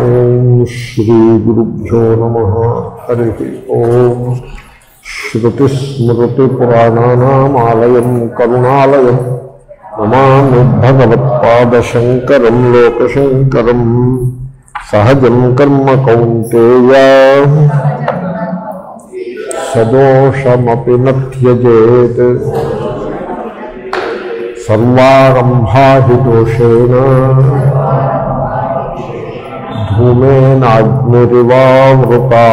ఓం శ్రీ గురుభ్యో నమ హరి ఓం శ్రుతిస్మృతిపురాణానామాలయం కరుణాలయం నమామి భగవత్పాదశంకరం లోకశంకరం సహజం కర్మ కౌంతేయ సదోషమపి నత్యజేత్ సర్వారంభా హి దోషేణ ధూమేనాగ్నిరివావృతా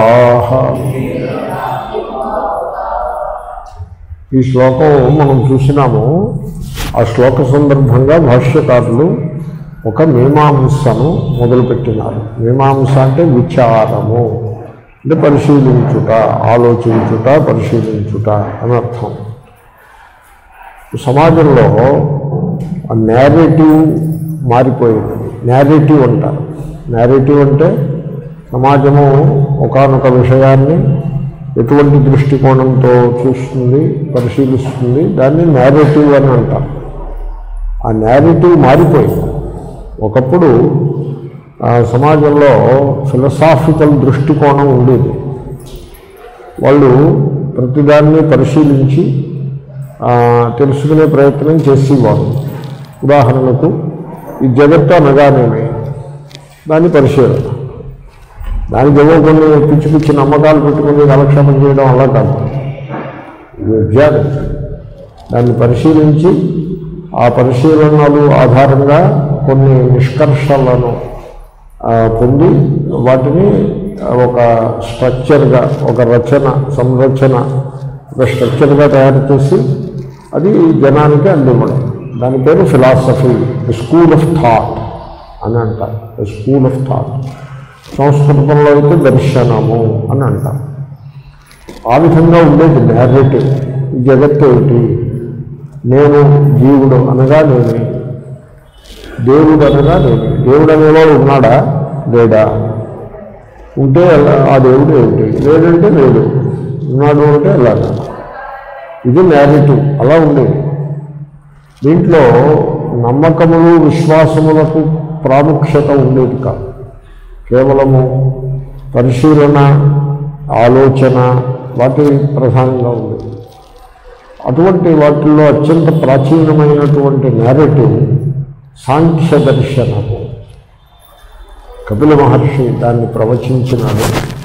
ఈ శ్లోకం మనం చూసినాము ఆ శ్లోక సందర్భంగా భాష్యకారులు ఒక మీమాంసను మొదలుపెట్టినారు మీమాంస అంటే విచారము అంటే పరిశీలించుట ఆలోచించుట పరిశీలించుట అని అర్థం సమాజంలో ఆ నేరేటివ్ మారిపోయింది నేరేటివ్ అంటారు నేరేటివ్ అంటే సమాజము ఒకానొక విషయాన్ని ఎటువంటి దృష్టికోణంతో చూస్తుంది పరిశీలిస్తుంది దాన్ని నేరేటివ్ అని అంటారు ఆ నేరేటివ్ మారిపోయింది ఒకప్పుడు ఆ సమాజంలో ఫిలసాఫికల్ దృష్టికోణం ఉండేది వాళ్ళు ప్రతిదాన్ని పరిశీలించి ఆ, తెలుసుకునే ప్రయత్నం చేసేవారు ఉదాహరణకు ఈ జగత్తు అనగానేమి దాని పరిశీలన దానికి ఏవో కొన్ని పిచ్చి పిచ్చి నమ్మకాలు పెట్టుకుని కాలక్షేపం చేయడం అలా కాదు ఇది విజ్ఞానం దాన్ని పరిశీలించి ఆ పరిశీలనలు ఆధారంగా కొన్ని నిష్కర్షలను ఆ, పొంది వాటిని ఒక స్ట్రక్చర్గా ఒక రచన సంరచన ఒక స్ట్రక్చర్గా తయారు చేసి అది జనానికి అందివ్వడం దాని పేరు ఫిలాసఫీ స్కూల్ ఆఫ్ థాట్ అని అంటారు స్కూల్ ఆఫ్ థాట్ సంస్కృతంలో అయితే దర్శనము అని అంటారు ఆ విధంగా ఉండేది నేరేటివ్ ఈ జగత్తు ఏమిటి నేను జీవుడు అనగా నేనే దేవుడు అనగా నేనే దేవుడు అనేవాడు ఉన్నాడా లేడా ఉంటే ఎలా- ఆ దేవుడు ఏమిటి లేడంటే లేడు ఉన్నాడు అంటే ఎలాగా ఇది నేరేటివ్ అలా ఉండేది దీంట్లో నమ్మకములు విశ్వాసములకు ప్రాముఖ్యత ఉండేది కాదు కేవలము పరిశీలన ఆలోచన వాటి ప్రధానంగా ఉండేది అటువంటి వాటిల్లో అత్యంత ప్రాచీనమైనటువంటి నేరేటివ్ సాంఖ్య దర్శనము కపిల మహర్షి దాన్ని ప్రవచించినాడు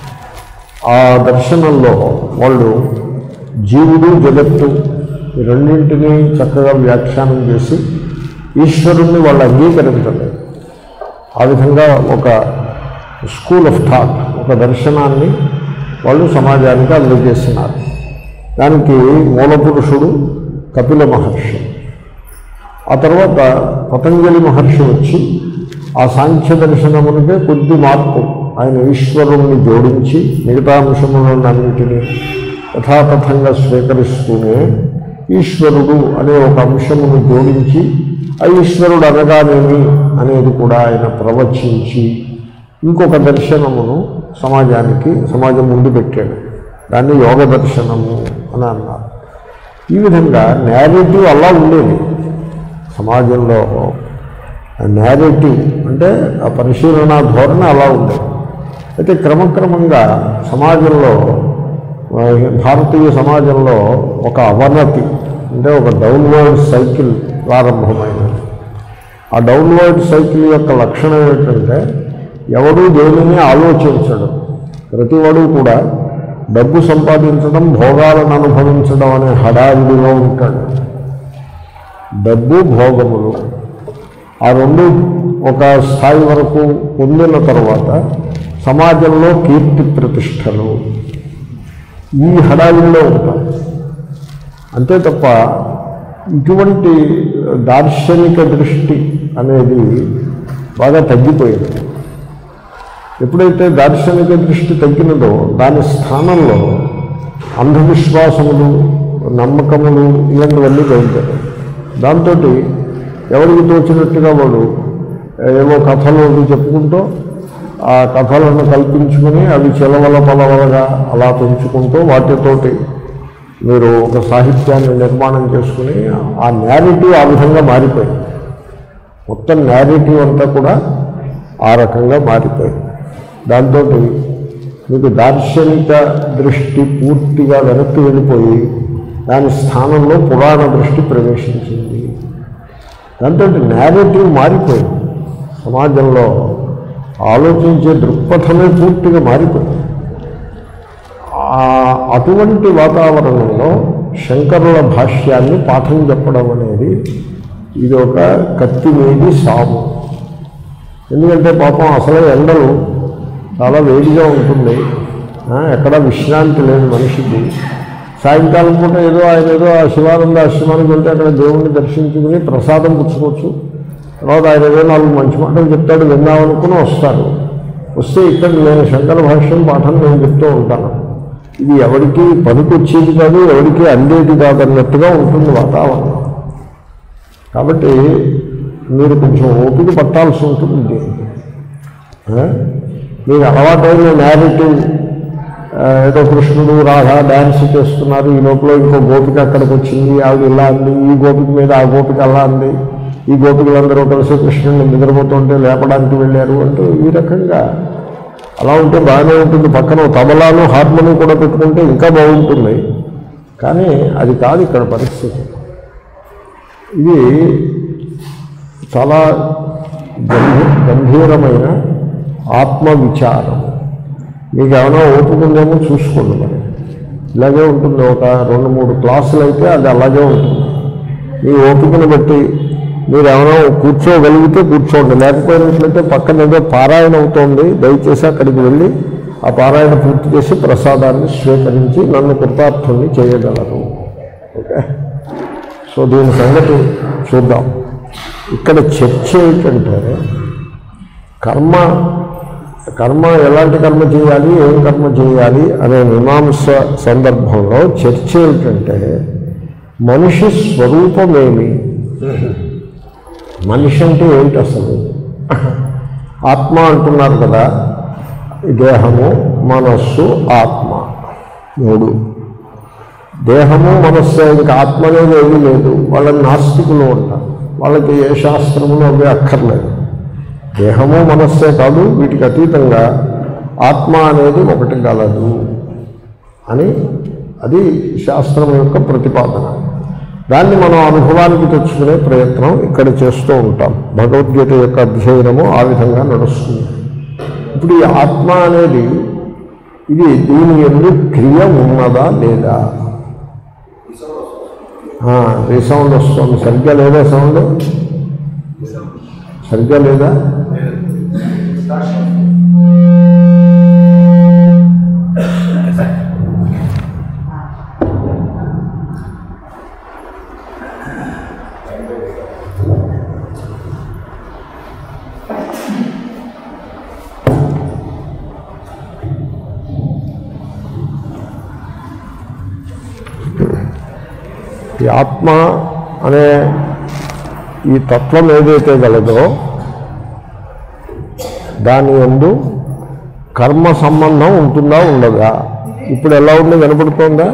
ఆ దర్శనంలో వాళ్ళు జీవుడు జగత్తు ఈ రెండింటినీ చక్కగా వ్యాఖ్యానం చేసి ఈశ్వరుణ్ణి వాళ్ళు అంగీకరించలేదు ఆ విధంగా ఒక స్కూల్ ఆఫ్ థాట్ ఒక దర్శనాన్ని వాళ్ళు సమాజానికి అందజేస్తున్నారు దానికి మూలపురుషుడు కపిల మహర్షి ఆ తర్వాత పతంజలి మహర్షి వచ్చి ఆ సాంఖ్య దర్శనమునికే కొద్ది మార్పు ఆయన ఈశ్వరుణ్ణి జోడించి మిగతా అంశములన్నింటినీ యథాతథంగా స్వీకరిస్తూనే ఈశ్వరుడు అనే ఒక అంశమును జోడించి ఆ ఈశ్వరుడు అనగానేమి అనేది కూడా ఆయన ప్రవచించి ఇంకొక దర్శనమును సమాజానికి సమాజం ముందు పెట్టాడు దాన్ని యోగ దర్శనము అని అన్నారు ఈ విధంగా నేరేటివ్ అలా ఉండేది సమాజంలో నేరేటివ్ అంటే ఆ పరిశీలన ధోరణి అలా ఉండేది అయితే క్రమక్రమంగా సమాజంలో ఆ, భారతీయ సమాజంలో ఒక అవనతి అంటే ఒక డౌన్వర్డ్ సైకిల్ ప్రారంభమైనది ఆ డౌన్వర్డ్ సైకిల్ యొక్క లక్షణం ఏంటంటే ఎవడూ దేనిని ఆలోచించడు ప్రతివాడు కూడా డబ్బు సంపాదించడం భోగాలను అనుభవించడం అనే హడావిడిలో ఉంటాడు డబ్బు భోగములు ఆ రెండు ఒక స్థాయి వరకు పొందిన తర్వాత సమాజంలో కీర్తి ప్రతిష్టలు ఈ హడావిడిలో ఉంటాం అంతే తప్ప ఇటువంటి దార్శనిక దృష్టి అనేది బాగా తగ్గిపోయింది ఎప్పుడైతే దార్శనిక దృష్టి తగ్గినదో దాని స్థానంలో అంధవిశ్వాసములు నమ్మకములు ఇలాంటివన్నీ బయలుదేరాయి దాంతో ఎవరికి తోచినట్టుగా వాడు ఏవో కథలు అవి చెప్పుకుంటూ ఆ కథలను కల్పించుకుని అవి చెలవల పలవలగా అలా పెంచుకుంటూ వాటితోటి మీరు ఒక సాహిత్యాన్ని నిర్మాణం చేసుకుని ఆ నేరేటివ్ ఆ విధంగా మారిపోయింది మొత్తం నేరేటివ్ అంతా కూడా ఆ రకంగా మారిపోయింది దాంతో మీకు దార్శనిక దృష్టి పూర్తిగా వెనక్కి వెళ్ళిపోయి దాని స్థానంలో పురాణ దృష్టి ప్రవేశించింది దాంతో నేరేటివ్ మారిపోయింది సమాజంలో ఆలోచించే దృక్పథమే పూర్తిగా మారిపోయింది ఆ- అటువంటి వాతావరణంలో శంకరుల భాష్యాన్ని పాఠం చెప్పడం అనేది ఇది ఒక కత్తి మీది సాము ఎందుకంటే పాపం అసలే ఎండలు చాలా వేడిగా ఉంటుంది ఆ, ఎక్కడ విశ్రాంతి లేదు మనిషికి సాయంకాలం పూట ఏదో ఆయన ఏదో ఆ శివానంద ఆశ్రమానికి వెళ్తే అక్కడ దేవుణ్ణి దర్శించుకుని ప్రసాదం పుచ్చుకోవచ్చు తర్వాత ఆయన ఏదో నాలుగు మంచి మాటలు చెప్తాడు విందామనుకుని వస్తారు వస్తే ఇక్కడ నేను శంకర భాష్యం పాఠం నేను చెప్తూ ఉంటాను ఇది ఎవరికి పనికొచ్చేది కాదు ఎవరికి అందేది కాదన్నట్టుగా ఉంటుంది వాతావరణం కాబట్టి మీరు కొంచెం ఓపిక పట్టాల్సి ఉంటుంది దీనికి ఆ? మీకు అలవాటైన నేరేటివ్ ఆ, ఏదో కృష్ణుడు రాధ డ్యాన్స్ చేస్తున్నారు ఈ లోపల ఇంకో గోపిక అక్కడికి వచ్చింది ఆవిడ ఇలా అంది ఈ గోపిక మీద ఆ గోపిక అలా అంది ఈ గోపికలందరూ కలిసి కృష్ణుడిని నిద్రపోతుంటే లేపడానికి వెళ్ళారు అంటూ ఈ రకంగా అలా ఉంటే బాగానే ఉంటుంది పక్కన ఓ తబలాను హార్మోని కూడా పెట్టుకుంటే ఇంకా బాగుంటుంది కానీ అది కాదు ఇక్కడ పరిస్థితి ఇది చాలా గంభీ గంభీరమైన ఆత్మవిచారం మీకు ఏమైనా ఓపుకుందేమో చూసుకోండి మరి ఇలాగే ఉంటుంది ఒక రెండు మూడు క్లాసులు అయితే అది అలాగే ఉంటుంది మీ ఓపికను బట్టి మీరు ఏమైనా కూర్చోగలిగితే కూర్చోండి లేకపోయినట్లయితే పక్కన ఏదో పారాయణ అవుతోంది దయచేసి అక్కడికి వెళ్ళి ఆ పారాయణ పూర్తి చేసి ప్రసాదాన్ని స్వీకరించి నన్ను కృతార్థుని చేయగలరు ఓకే సో దీని సంగతి చూద్దాం ఇక్కడ చర్చ ఏంటంటే కర్మ కర్మ ఎలాంటి కర్మ చేయాలి ఏం కర్మ చేయాలి అనే మీమాంస సందర్భంలో చర్చ ఏమిటంటే మనిషి స్వరూపమేమి మనిషి అంటే ఏమిటి అసలు ఆత్మ అంటున్నారు కదా ఈ దేహము మనస్సు ఆత్మ మూడు దేహము మనస్సు ఇంకా ఆత్మ అనేది ఏమీ లేదు వాళ్ళని నాస్తికులు ఉంటారు వాళ్ళకి ఏ శాస్త్రములు అవి అక్కర్లేదు దేహము మనస్సే కాదు వీటికి అతీతంగా ఆత్మ అనేది ఒకటి గలదు అని అది శాస్త్రం యొక్క ప్రతిపాదన దాన్ని మనం అనుభవానికి తెచ్చుకునే ప్రయత్నం ఇక్కడ చేస్తూ ఉంటాం భగవద్గీత యొక్క అధ్యయనము ఆ విధంగా నడుస్తుంది ఇప్పుడు ఈ ఆత్మ అనేది ఇది దీని ఎందుకు క్రియ ఉన్నదా లేదా రీసౌండ్ వస్తుంది సరిగ్గా లేదా సౌండ్ సరిగ్గా లేదా ఈ ఆత్మ అనే ఈ తత్వం ఏదైతే గలదో దాని ఎందు కర్మ సంబంధం ఉంటుందా ఉండదా ఇప్పుడు ఎలా ఉంది వినపడుతోందా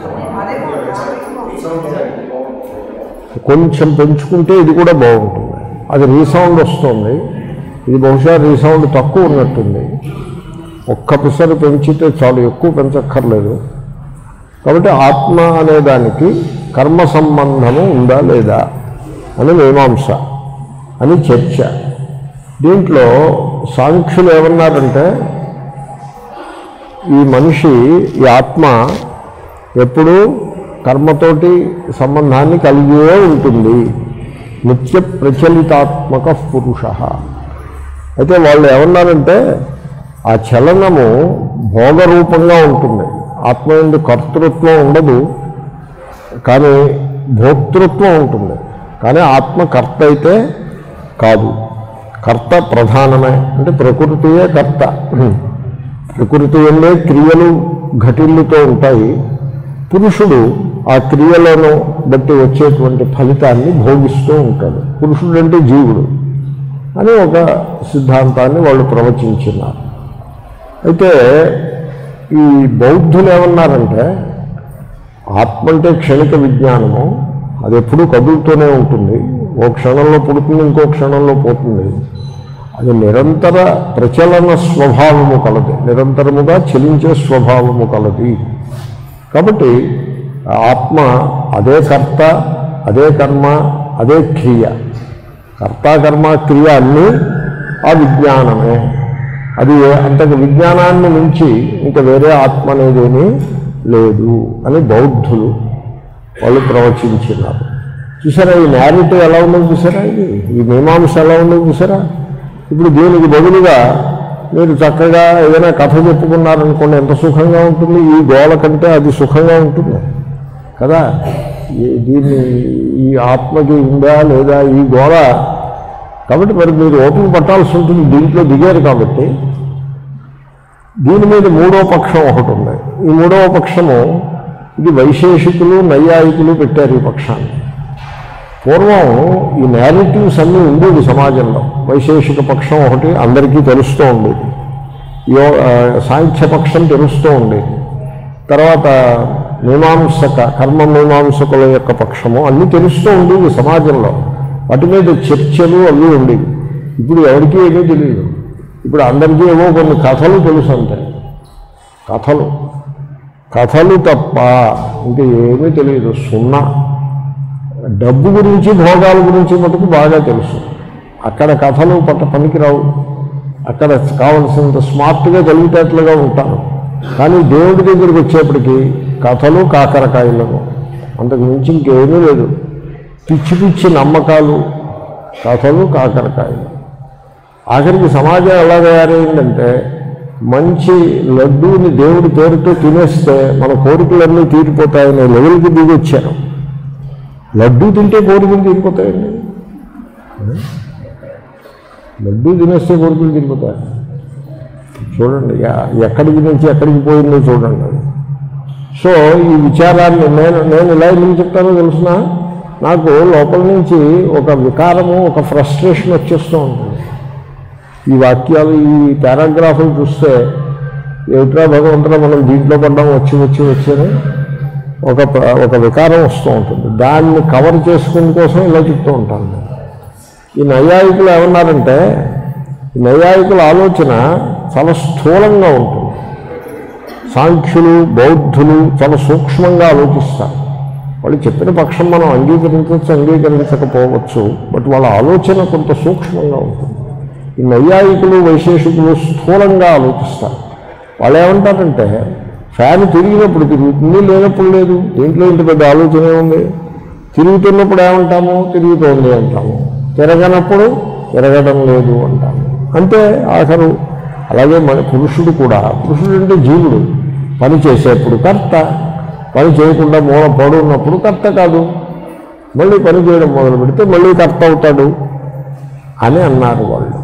కొంచెం పెంచుకుంటే ఇది కూడా బాగుంటుంది అది రీసౌండ్ వస్తుంది ఇది బహుశా రీసౌండ్ తక్కువ ఉన్నట్టుంది ఒక్క పిసరు పెంచితే చాలు ఎక్కువ పెంచక్కర్లేదు కాబట్టి ఆత్మ అనే దానికి కర్మ సంబంధము ఉందా లేదా అని మీమాంస అని చర్చ దీంట్లో సాంఖ్యులు ఏమన్నారంటే ఈ మనిషి ఈ ఆత్మ ఎప్పుడూ కర్మతోటి సంబంధాన్ని కలిగే ఉంటుంది నిత్య ప్రచలితాత్మక పురుష అయితే వాళ్ళు ఏమన్నారంటే ఆ చలనము భోగరూపంగా ఉంటుంది ఆత్మ ఎందు కర్తృత్వం ఉండదు కానీ భోక్తృత్వం ఉంటుంది కానీ ఆత్మ కర్త అయితే కాదు కర్త ప్రధానమే అంటే ప్రకృతియే కర్త ప్రకృతి వల్లే క్రియలు ఘటిల్లుతూ ఉంటాయి పురుషుడు ఆ క్రియలను బట్టి వచ్చేటువంటి ఫలితాన్ని భోగిస్తూ ఉంటాడు పురుషుడు అంటే జీవుడు అని ఒక సిద్ధాంతాన్ని వాళ్ళు ప్రవచించినారు అయితే ఈ బౌద్ధులు ఏమన్నారంటే ఆత్మ అంటే క్షణిక విజ్ఞానము అది ఎప్పుడూ కదులుతూనే ఉంటుంది ఓ క్షణంలో పుడుతుంది ఇంకో క్షణంలో పోతుంది అది నిరంతర ప్రచలన స్వభావము కలది నిరంతరముగా చలించే స్వభావము కలది కాబట్టి ఆ ఆత్మ అదే కర్త అదే కర్మ అదే క్రియ కర్త కర్మ క్రియ అన్నీ ఆ విజ్ఞానమే అది అంతకు విజ్ఞానాన్ని మించి ఇంకా వేరే ఆత్మ అనేదేమీ లేదు అని బౌద్ధులు వాళ్ళు ప్రవచించినారు చూసారా ఈ నేరేటివ్ ఎలా ఉందో చూసారా ఇది ఈ మీమాంస ఎలా ఉందో చూసారా ఇప్పుడు దీనికి బదులుగా మీరు చక్కగా ఏదైనా కథ చెప్పుకున్నారనుకోండి ఎంత సుఖంగా ఉంటుంది ఈ గోల కంటే అది సుఖంగా ఉంటుంది కదా ఈ- దీన్ని ఈ ఆత్మకి ఉందా లేదా ఈ గోల కాబట్టి మరి మీరు ఓపిక పట్టాల్సి ఉంటుంది దీంట్లో దిగారు కాబట్టి దీని మీద మూడో పక్షం ఒకటి ఉంది ఈ మూడవ పక్షము ఇది వైశేషికులు నైయాయికులు పెట్టారు ఈ పక్షాన్ని పూర్వం ఈ నేరేటివ్స్ అన్నీ ఉండేవి సమాజంలో వైశేషిక పక్షం ఒకటి అందరికీ తెలుస్తూ ఉండేది యో ఆ, సాంఖ్య పక్షం తెలుస్తూ ఉండేది తర్వాత మీమాంసక కర్మ మీమాంసకుల యొక్క పక్షము అన్నీ తెలుస్తూ ఉండేవి సమాజంలో వాటి మీద చర్చలు అవి ఉండేవి ఇప్పుడు ఎవరికీ ఏమీ తెలియదు ఇప్పుడు అందరికీ ఏవో కొన్ని కథలు తెలుసు అంతే కథలు కథలు తప్ప ఇంకా ఏమీ తెలియదు సున్నా డబ్బు గురించి భోగాల గురించి మటుకు బాగా తెలుసు అక్కడ కథలు పట్ట పనికిరావు అక్కడ కావలసినంత స్మార్ట్గా తెలివితేటలుగా ఉంటారు కానీ దేవుడి దగ్గరికి వచ్చేప్పటికి కథలు కాకరకాయలు అంతకు మించి ఇంకేమీ లేదు పిచ్చి పిచ్చి నమ్మకాలు కథలు కాకరకాయలు ఆఖరికి సమాజం ఎలా తయారైందంటే మంచి లడ్డూని దేవుడి పేరుతో తినేస్తే మన కోరికలన్నీ తీరిపోతాయనే లెవెల్కి దిగి వచ్చారు లడ్డూ తింటే కోరికలు తీరిపోతాయండి లడ్డూ తినేస్తే కోరికలు తీరిపోతాయి చూడండి ఎ- ఎక్కడికి నుంచి ఎక్కడికి పోయిందో చూడండి అది సో ఈ విచారాన్ని నేను నేను ఇలా ఎందుకు చెప్తానో తెలుసిన నాకు లోపల నుంచి ఒక వికారము ఒక ఫ్రస్ట్రేషన్ వచ్చేస్తూ ఉంటుంది ఈ వాక్యాలు ఈ పారాగ్రాఫ్లు చూస్తే ఏమిట్రా భగవంతుడా మనం దీంట్లో పడ్డాం వచ్చి వచ్చి వచ్చని ఒక ప్ర- ఒక వికారం వస్తూ ఉంటుంది దాన్ని కవర్ చేసుకునే కోసం ఇలా చెప్తూ ఉంటాను నేను. ఈ నైయాయికులు ఏమన్నారంటే ఈ నైయాయికుల ఆలోచన చాలా స్థూలంగా ఉంటుంది సాంఖ్యులు బౌద్ధులు చాలా సూక్ష్మంగా ఆలోచిస్తారు వాళ్ళు చెప్పిన పక్షం మనం అంగీకరించవచ్చు అంగీకరించకపోవచ్చు బట్ వాళ్ళ ఆలోచన కొంత సూక్ష్మంగా ఉంటుంది ఈ నైయాయికులు వైశేషికులు స్థూలంగా ఆలోచిస్తారు వాళ్ళు ఏమంటారంటే ఫ్యాన్ తిరిగినప్పుడు తిరుగుతుంది లేనప్పుడు లేదు దీంట్లో ఇంత పెద్ద ఆలోచన ఏముంది తిరుగుతున్నప్పుడు ఏమంటాము తిరుగుతోంది అంటాము తిరగనప్పుడు తిరగడం లేదు అంటాము అంతే ఆఖరు అలాగే మన పురుషుడు కూడా పురుషుడు అంటే జీవుడు పని చేసేప్పుడు కర్త పని చేయకుండా మూల పడు ఉన్నప్పుడు కర్త కాదు మళ్ళీ పని చేయడం మొదలు పెడితే మళ్ళీ కర్త అవుతాడు అని అన్నారు వాళ్ళు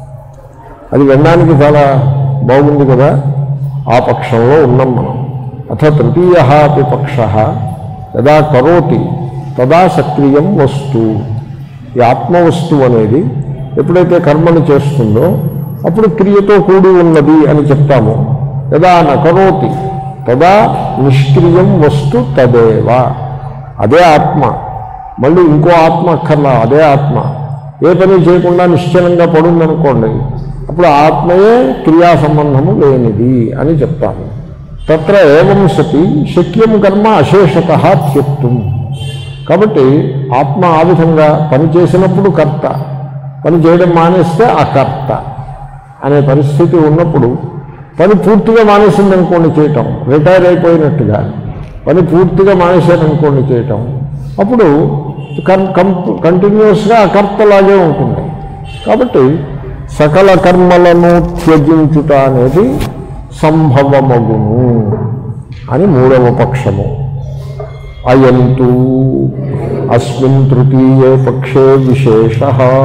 అది వినడానికి చాలా బాగుంది కదా ఆ పక్షంలో ఉన్నాం మనం అథ తృతీయ అపి పక్ష యదా కరోతి తదా సక్రియం వస్తు ఈ ఆత్మవస్తువు అనేది ఎప్పుడైతే కర్మను చేస్తుందో అప్పుడు క్రియతో కూడి ఉన్నది అని చెప్తాము యదా నకరోతి తదా నిష్క్రియం వస్తు తదేవ అదే ఆత్మ మళ్ళీ ఇంకో ఆత్మ అక్కర్లా అదే ఆత్మ ఏ పని చేయకుండా నిశ్చలంగా పడుందనుకోండి అప్పుడు ఆత్మయే క్రియా సంబంధము లేనిది అని చెప్తాను తత్ర ఏవం సతి శక్యం కర్మ అశేషత త్యక్తం కాబట్టి ఆత్మ ఆ విధంగా పని చేసినప్పుడు కర్త పని చేయడం మానేస్తే అకర్త అనే పరిస్థితి ఉన్నప్పుడు పని పూర్తిగా మానేసిందనుకోండి చేయటం రిటైర్ అయిపోయినట్టుగా పని పూర్తిగా మానేశారనుకోండి చేయటం అప్పుడు కం కంటిన్యూస్గా అకర్తలాగే ఉంటుంది కాబట్టి సకల కర్మలను త్యజించుట అనేది సంభవమగును అని మూడవ పక్షము అయంతు అస్మిన్ తృతీయే పక్షే విశేష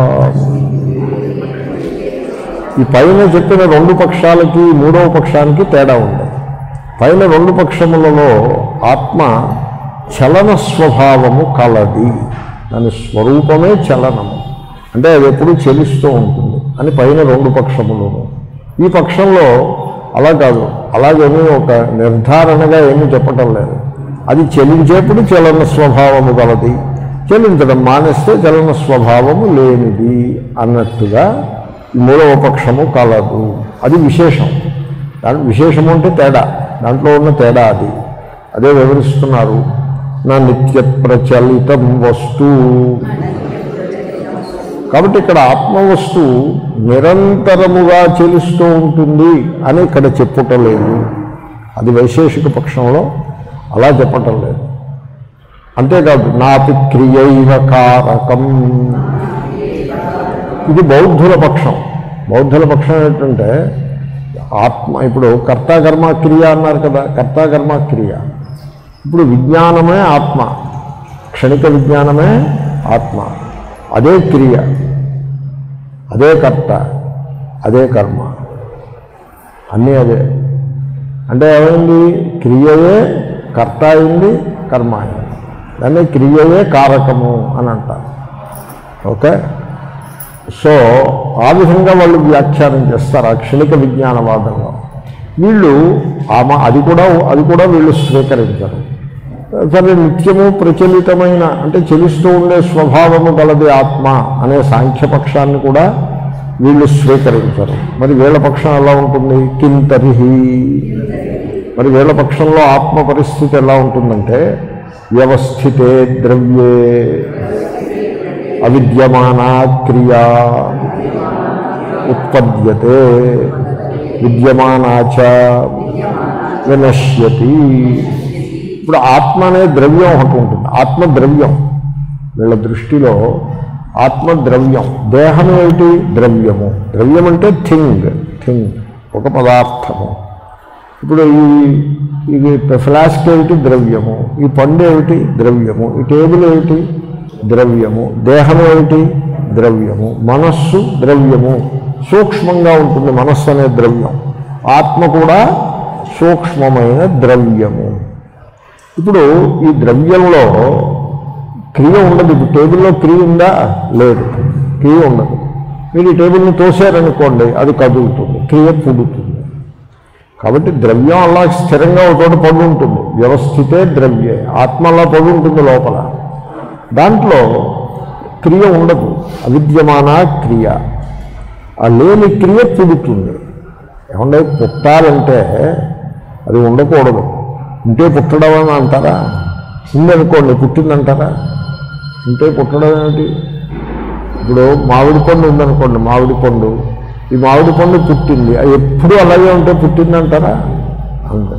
ఈ పైన చెప్పిన రెండు పక్షాలకి మూడవ పక్షానికి తేడా ఉంది పైన రెండు పక్షములలో ఆత్మ చలన స్వభావము కలది దాని స్వరూపమే చలనము అంటే అది ఎప్పుడూ చెలిస్తూ ఉంటుంది అని పైన రెండు పక్షములను ఈ పక్షంలో అలా కాదు అలాగేమీ ఒక నిర్ధారణగా ఏమీ చెప్పటం లేదు అది చెలించేప్పుడు చలన స్వభావము గలది చెలించడం మానేస్తే చలన స్వభావము లేనిది అన్నట్టుగా ఈ మూడవ పక్షము కలదు అది విశేషం దాని విశేషము అంటే తేడా దాంట్లో ఉన్న తేడా అది అదే వివరిస్తున్నారు నా నిత్య ప్రచలితం వస్తు కాబట్టి ఇక్కడ ఆత్మవస్తువు నిరంతరముగా చెలుస్తూ ఉంటుంది అని ఇక్కడ చెప్పుటం లేదు అది వైశేషిక పక్షంలో అలా చెప్పటం లేదు అంతేకాదు నాపి క్రియైవ కారకం ఇది బౌద్ధుల పక్షం బౌద్ధుల పక్షం ఏంటంటే ఆత్మ ఇప్పుడు కర్తాకర్మ క్రియ అన్నారు కదా కర్తాకర్మ క్రియ ఇప్పుడు విజ్ఞానమే ఆత్మ క్షణిక విజ్ఞానమే ఆత్మ అదే క్రియ అదే కర్త అదే కర్మ అన్నీ అదే అంటే ఏమైంది క్రియయే కర్త అయింది కర్మ అయింది దాన్ని క్రియయే కారకము అని అంటారు ఓకే సో ఆ విధంగా వాళ్ళు వ్యాఖ్యానం చేస్తారు ఆ క్షణిక విజ్ఞానవాదంలో వీళ్ళు ఆమె అది కూడా అది కూడా వీళ్ళు స్వీకరించరు సరే నిత్యము ప్రచలితమైన అంటే చెలిస్తూ ఉండే స్వభావము గలది ఆత్మ అనే సాంఖ్యపక్షాన్ని కూడా వీళ్ళు స్వీకరించరు మరి వీళ్ళ పక్షం ఎలా ఉంటుంది కింతరిహి మరి వీళ్ళ పక్షంలో ఆత్మ పరిస్థితి ఎలా ఉంటుందంటే వ్యవస్థితే ద్రవ్యే అవిద్యమానా క్రియా ఉత్పద్యతే విద్యమానాచ వినశ్యతి ఇప్పుడు ఆత్మ అనే ద్రవ్యం ఒకటి ఉంటుంది ఆత్మ ద్రవ్యం వీళ్ళ దృష్టిలో ఆత్మ ద్రవ్యం దేహం ఏమిటి ద్రవ్యము ద్రవ్యం అంటే థింగ్ థింగ్ ఒక పదార్థము ఇప్పుడు ఈ ఇది ఫ్లాస్క్ ఏమిటి ద్రవ్యము ఈ పండు ఏమిటి ద్రవ్యము ఈ టేబుల్ ఏమిటి ద్రవ్యము దేహం ఏమిటి ద్రవ్యము మనస్సు ద్రవ్యము సూక్ష్మంగా ఉంటుంది మనస్సు అనే ద్రవ్యం ఆత్మ కూడా సూక్ష్మమైన ద్రవ్యము ఇప్పుడు ఈ ద్రవ్యంలో క్రియ ఉండదు ఇప్పుడు టేబుల్లో క్రియ ఉందా లేదు క్రియ ఉండదు మీరు ఈ టేబుల్ని తోసారనుకోండి అది కదులుతుంది క్రియ పుడుతుంది కాబట్టి ద్రవ్యం అలా స్థిరంగా ఒక చోట పడి ఉంటుంది వ్యవస్థితే ద్రవ్యే ఆత్మ అలా పడి ఉంటుంది లోపల దాంట్లో క్రియ ఉండదు అవిద్యమాన క్రియ ఆ లేని క్రియ పుడుతుంది ఏమంటే పుట్టాలంటే అది ఉండకూడదు ఉంటే పుట్టడం అని అంటారా ఉందనుకోండి పుట్టిందంటారా ఉంటే పుట్టడం ఏమిటి ఇప్పుడు మామిడి పండు ఉందనుకోండి మామిడి పండు ఈ మామిడి పండు పుట్టింది అది ఎప్పుడు అలాగే ఉంటే పుట్టిందంటారా అంతే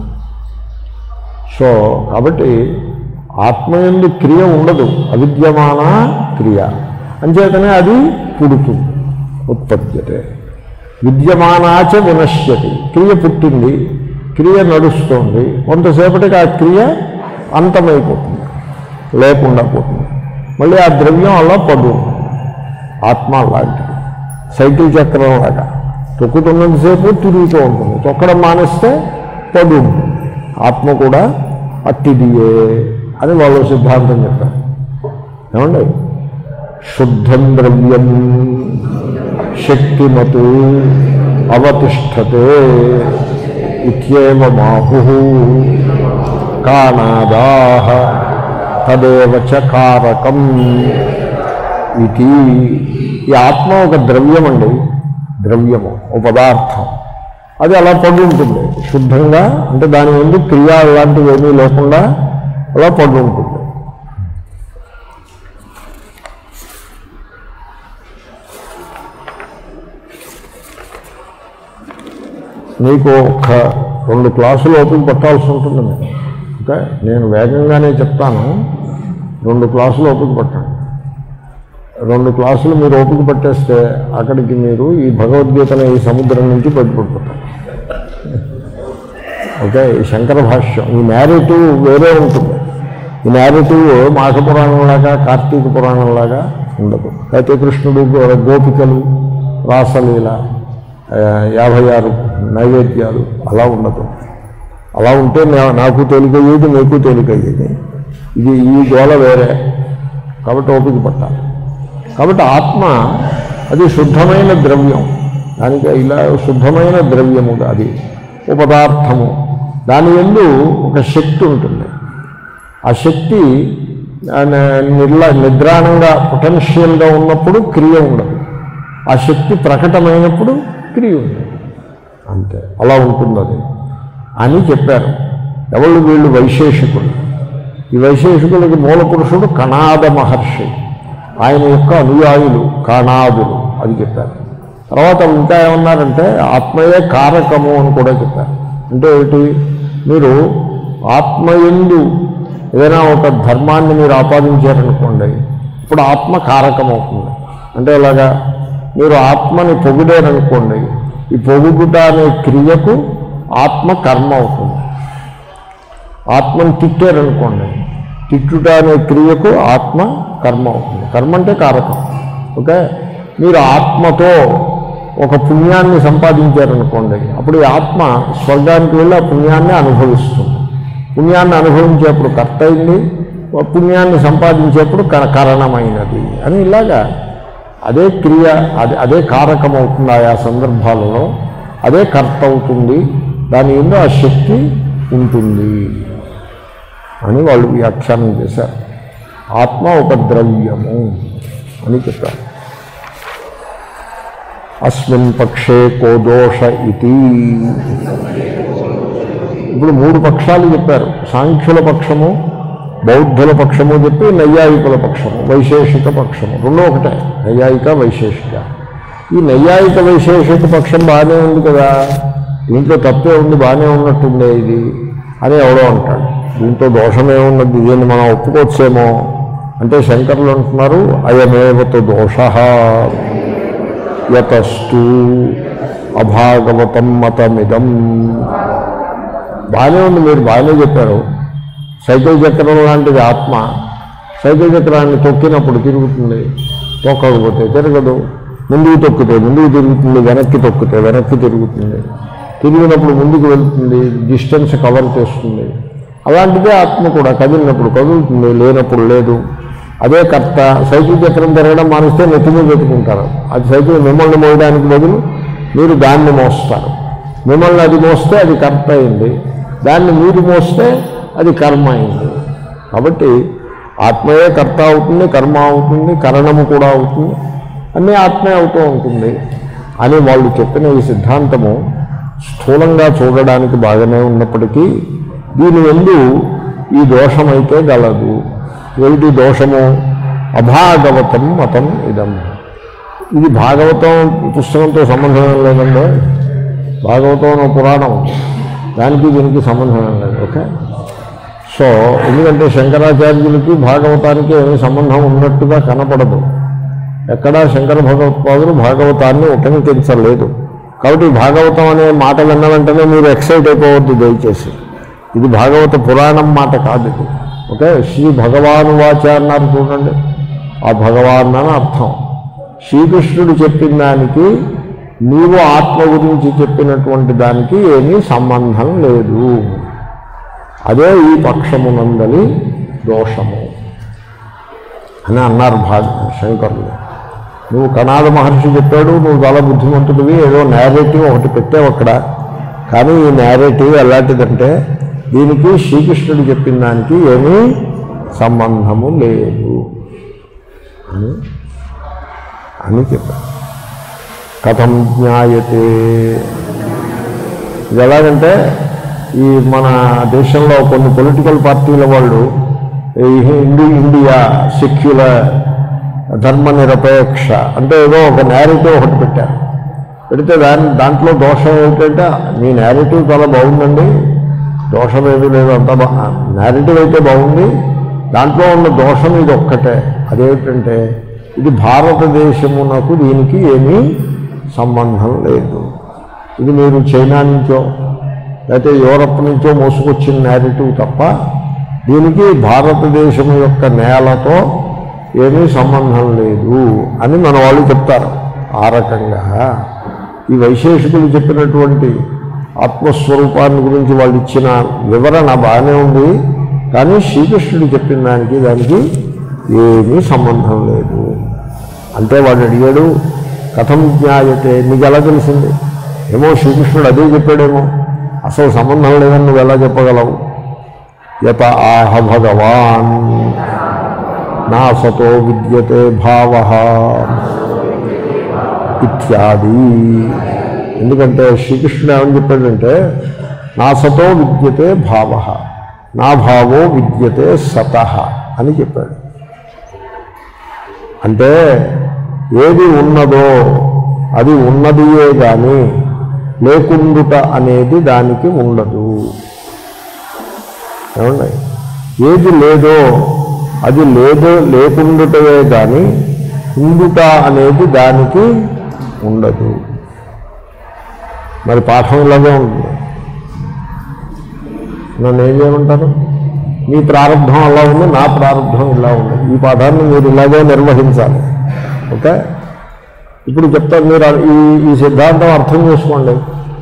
సో కాబట్టి ఆత్మయందు క్రియ ఉండదు అవిద్యమాన క్రియ అంచేతనే అది పుడుతుంది ఉత్పత్యతే విద్యమానాచ వినశ్యతి క్రియ పుట్టింది క్రియ నడుస్తోంది కొంతసేపటికి ఆ క్రియ అంతమైపోతుంది లేకుండా పోతుంది మళ్ళీ ఆ ద్రవ్యం అలా పడు ఆత్మ లాంటిది సైకిల్ చక్రం లాగా తొక్కుతున్నంతసేపు తిరుగుతూ ఉంటుంది తొక్కడం మానేస్తే పడు ఉంటుంది ఆత్మ కూడా అట్టిదియే అని వాళ్ళు సిద్ధాంతం చెప్పారు ఏమండి శుద్ధం ద్రవ్యం శక్తిమతు అవతిష్టతే ఇత్యేవమాహు కానాదాహ తదేవ చ కారకం ఇది ఈ ఆత్మ ఒక ద్రవ్యం అండి ద్రవ్యము ఒక పదార్థం అది అలా పడి ఉంటుంది శుద్ధంగా అంటే దాని ముందు క్రియ లాంటివి ఏమీ లేకుండా అలా పడి ఉంటుంది మీకు ఒక రెండు క్లాసులు ఓపిక పట్టాల్సి ఉంటుంది మీరు ఓకే నేను వేగంగానే చెప్తాను రెండు క్లాసులు ఓపిక పట్టండి రెండు క్లాసులు మీరు ఓపిక పట్టేస్తే అక్కడికి మీరు ఈ భగవద్గీతను ఈ సముద్రం నుంచి బయటపడిపోతారు ఓకే ఈ శంకర భాష్యం ఈ నేరేటివ్ వేరే ఉంటుంది ఈ నేరేటివ్ మాఘ పురాణంలాగా కార్తీక పురాణంలాగా ఉండదు అయితే కృష్ణుడు గో- గోపికలు రాసలీల ఆ, యాభై ఆరు నైవేద్యాలు అలా ఉండదు అలా ఉంటే నా- నాకు తేలికయ్యేది మీకు తేలికయ్యేది ఇది ఈ గోల వేరే కాబట్టి ఓపిక పట్టాలి కాబట్టి ఆత్మ అది శుద్ధమైన ద్రవ్యం దానికి ఇలా శుద్ధమైన ద్రవ్యము అది ఒక పదార్థము దాని ఎందు ఒక శక్తి ఉంటుంది ఆ శక్తి ఆ, న- నిర్ల నిద్రాణంగా పొటెన్షియల్గా ఉన్నప్పుడు క్రియ ఉండదు ఆ శక్తి ప్రకటమైనప్పుడు క్రియ ఉంది అంతే అలా ఉంటుంది అది అని చెప్పారు ఎవళ్ళు వీళ్ళు వైశేషికులు ఈ వైశేషికులకి మూల పురుషుడు కణాద మహర్షి ఆయన యొక్క అనుయాయులు కణాదులు అది చెప్పారు తర్వాత ఇంకా ఏమన్నారంటే ఆత్మయే కారకము అని కూడా చెప్పారు అంటే ఏమిటి మీరు ఆత్మయందు ఏదైనా ఒక ధర్మాన్ని మీరు ఆపాదించారనుకోండి ఇప్పుడు ఆత్మ కారకం అవుతుంది అంటే ఇలాగా మీరు ఆత్మని పొగిడారనుకోండి ఈ పొగుడుట అనే క్రియకు ఆత్మ కర్మ అవుతుంది ఆత్మని తిట్టారనుకోండి తిట్టుట అనే క్రియకు ఆత్మ కర్మ అవుతుంది కర్మ అంటే కారకం ఓకే మీరు ఆత్మతో ఒక పుణ్యాన్ని సంపాదించారనుకోండి అప్పుడు ఈ ఆత్మ స్వర్గానికి వెళ్ళి ఆ పుణ్యాన్ని అనుభవిస్తుంది పుణ్యాన్ని అనుభవించేప్పుడు కర్త అయింది పుణ్యాన్ని సంపాదించేప్పుడు కర- కారణమైనది అని ఇలాగా అదే క్రియ అదే అదే కారకం అవుతుంది ఆయా సందర్భాలలో అదే కర్త అవుతుంది దాని ఎందు ఆ శక్తి ఉంటుంది అని వాళ్ళు వ్యాఖ్యానం చేశారు ఆత్మ ఒక ద్రవ్యము అని చెప్పారు అస్మిన్ పక్షే కో దోష ఇది ఇప్పుడు మూడు పక్షాలు చెప్పారు సాంఖ్యుల పక్షము బౌద్ధుల పక్షము చెప్పి నైయాయికుల పక్షము వైశేషిక పక్షము రెండో ఒకటే నైయాయిక వైశేషిక ఈ నైయాయిక వైశేషిక పక్షం బాగానే ఉంది కదా దీంట్లో తప్పే ఉంది బాగానే ఉన్నట్టుందే ఇది అని ఎవడో అంటాడు దీంట్లో దోషమే ఉన్నది దీన్ని మనం ఒప్పుకోవచ్చేమో అంటే శంకరులు అంటున్నారు అయమేవతో దోష యతస్తు అభాగవతం మతమిదం బాగానే ఉంది మీరు బాగానే చెప్పారు సైకిల్ చక్రం లాంటిది ఆత్మ సైకిల్ చక్రాన్ని తొక్కినప్పుడు తిరుగుతుంది తొక్కకపోతే తిరగదు ముందుకు తొక్కితే ముందుకు తిరుగుతుంది వెనక్కి తొక్కితే వెనక్కి తిరుగుతుంది తిరిగినప్పుడు ముందుకు వెళ్తుంది డిస్టెన్స్ కవర్ చేస్తుంది అలాంటిదే ఆత్మ కూడా కదిలినప్పుడు కదులుతుంది లేనప్పుడు లేదు అదే కర్త సైకిల్ చక్రం తిరగడం మానేస్తే నెత్తి మీద పెట్టుకుంటారు అది సైకిల్ మిమ్మల్ని మోయడానికి బదులు మీరు దాన్ని మోస్తారు మిమ్మల్ని అది మోస్తే అది కర్త అయింది దాన్ని మీరు మోస్తే అది కర్మ అయింది కాబట్టి ఆత్మయే కర్త అవుతుంది కర్మ అవుతుంది కరణము కూడా అవుతుంది అన్నీ ఆత్మే అవుతూ ఉంటుంది అని వాళ్ళు చెప్పిన ఈ సిద్ధాంతము స్థూలంగా చూడడానికి బాగానే ఉన్నప్పటికీ దీని ఎందు ఈ దోషమైతే గలదు ఏమిటి దోషము అభాగవతం మతం ఇదం ఇది భాగవతం పుస్తకంతో సంబంధం ఏం లేదండి భాగవతం అనే పురాణం దానికి దీనికి సంబంధం ఏం లేదు ఓకే సో ఎందుకంటే శంకరాచార్యులకి భాగవతానికి ఏమీ సంబంధం ఉన్నట్టుగా కనపడదు ఎక్కడా శంకర భగవత్పాదులు భాగవతాన్ని ఉటంకించలేదు కాబట్టి ఈ భాగవతం అనే మాట విన్న వెంటనే మీరు ఎక్సైట్ అయిపోవద్దు దయచేసి ఇది భాగవత పురాణం మాట కాదు ఇది ఓకే శ్రీ భగవాను వాచ అన్నారు చూడండి ఆ భగవాన్ అని అర్థం శ్రీకృష్ణుడు చెప్పిన దానికి నీవు ఆత్మ గురించి చెప్పినటువంటి దానికి ఏమీ సంబంధం లేదు అదే ఈ పక్షమునందలి దోషము అని అన్నారు భాగ శంకరులు నువ్వు కణాద మహర్షి చెప్పాడు నువ్వు చాలా బుద్ధిమంతుడివి ఏదో నేరేటివ్ ఒకటి పెట్టావు అక్కడ కానీ ఈ నేరేటివ్ ఎలాంటిదంటే దీనికి శ్రీకృష్ణుడు చెప్పిన దానికి ఏమీ సంబంధము లేదు అని అని చెప్పారు కథం జ్ఞాయతే ఇది ఎలాగంటే ఈ మన దేశంలో కొన్ని పొలిటికల్ పార్టీల వాళ్ళు ఈ హిందూ ఇండియా సెక్యులర్ ధర్మ నిరపేక్ష అంటే ఏదో ఒక నేరేటివ్ ఒకటి పెట్టారు పెడితే దాని దాంట్లో దోషం ఏమిటంటే మీ నేరేటివ్ చాలా బాగుందండి దోషం ఏమీ లేదు అంత బా నేరేటివ్ అయితే బాగుంది దాంట్లో ఉన్న దోషం ఇది ఒక్కటే అదేమిటంటే ఇది భారతదేశమునకు దీనికి ఏమీ సంబంధం లేదు ఇది మీరు చైనా నుంచో లేకపోతే యూరప్ నుంచో మోసుకొచ్చిన నేరేటివ్ తప్ప దీనికి భారతదేశం యొక్క నేలతో ఏమీ సంబంధం లేదు అని మన వాళ్ళు చెప్తారు ఆ రకంగా ఈ వైశేషికులు చెప్పినటువంటి ఆత్మస్వరూపాన్ని గురించి వాళ్ళు ఇచ్చిన వివరణ బాగానే ఉంది కానీ శ్రీకృష్ణుడు చెప్పిన దానికి దానికి ఏమీ సంబంధం లేదు అంటే వాడు అడిగాడు కథం జ్ఞాయతే నీకు ఎలా తెలిసింది ఏమో శ్రీకృష్ణుడు అదే చెప్పాడేమో అసలు సంబంధం లేదని నువ్వు ఎలా చెప్పగలవు యత ఆహ భగవాన్ నా సతో విద్యతే భావ ఇత్యాది ఎందుకంటే శ్రీకృష్ణుడు ఏమని చెప్పాడంటే నా సతో విద్యతే భావ నా భావో విద్యతే సత అని చెప్పాడు అంటే ఏది ఉన్నదో అది ఉన్నదియే కానీ లేకుండుట అనేది దానికి ఉండదు ఏమండి ఏది లేదో అది లేదో లేకుండుటయే కానీ ఉండుట అనేది దానికి ఉండదు మరి పాఠం ఇలాగే ఉంటుంది నన్ను ఏం చేయమంటారు మీ ప్రారంభం అలా ఉంది నా ప్రారంభం ఇలా ఉంది ఈ పాఠాన్ని మీరు ఇలాగే నిర్వహించాలి ఓకే ఇప్పుడు చెప్తాను మీరు ఈ ఈ సిద్ధాంతం అర్థం చేసుకోండి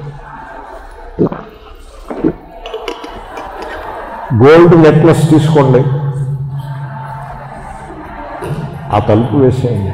గోల్డ్ నెక్లెస్ తీసుకోండి ఆ తలుపు వేసేయండి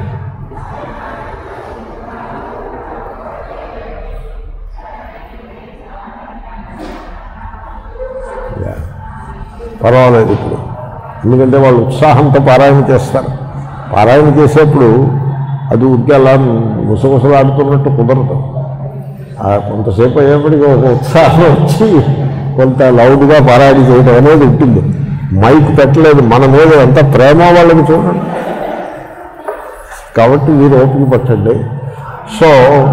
యా. పర్వాలేదు ఇప్పుడు ఎందుకంటే వాళ్ళు ఉత్సాహంతో పారాయణ చేస్తారు పారాయణ చేసేప్పుడు అది ఉద్యోగ అలా ముసముసలాడుతున్నట్టు కుదరదు ఆ కొంతసేపు అయ్యేప్పటికీ ఒక ఉత్సాహం వచ్చి కొంత లౌడ్గా పారాయణ చేయడం అనేది ఉంటుంది మైక్ పెట్టలేదు మన మీద ఎంత ప్రేమ వాళ్ళకి చూడండి కాబట్టి మీరు ఓపిక పట్టండి సో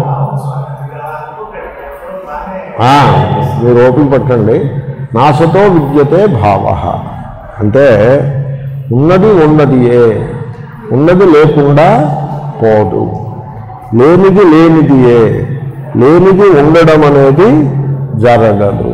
ఆ, మీరు ఓపిక పట్టండి నాసతో విద్యతే భావ అంటే ఉన్నది ఉన్నదియే ఉన్నది లేకుండా పోదు లేనిది లేనిదియే లేనిది ఉండడం అనేది జరగదు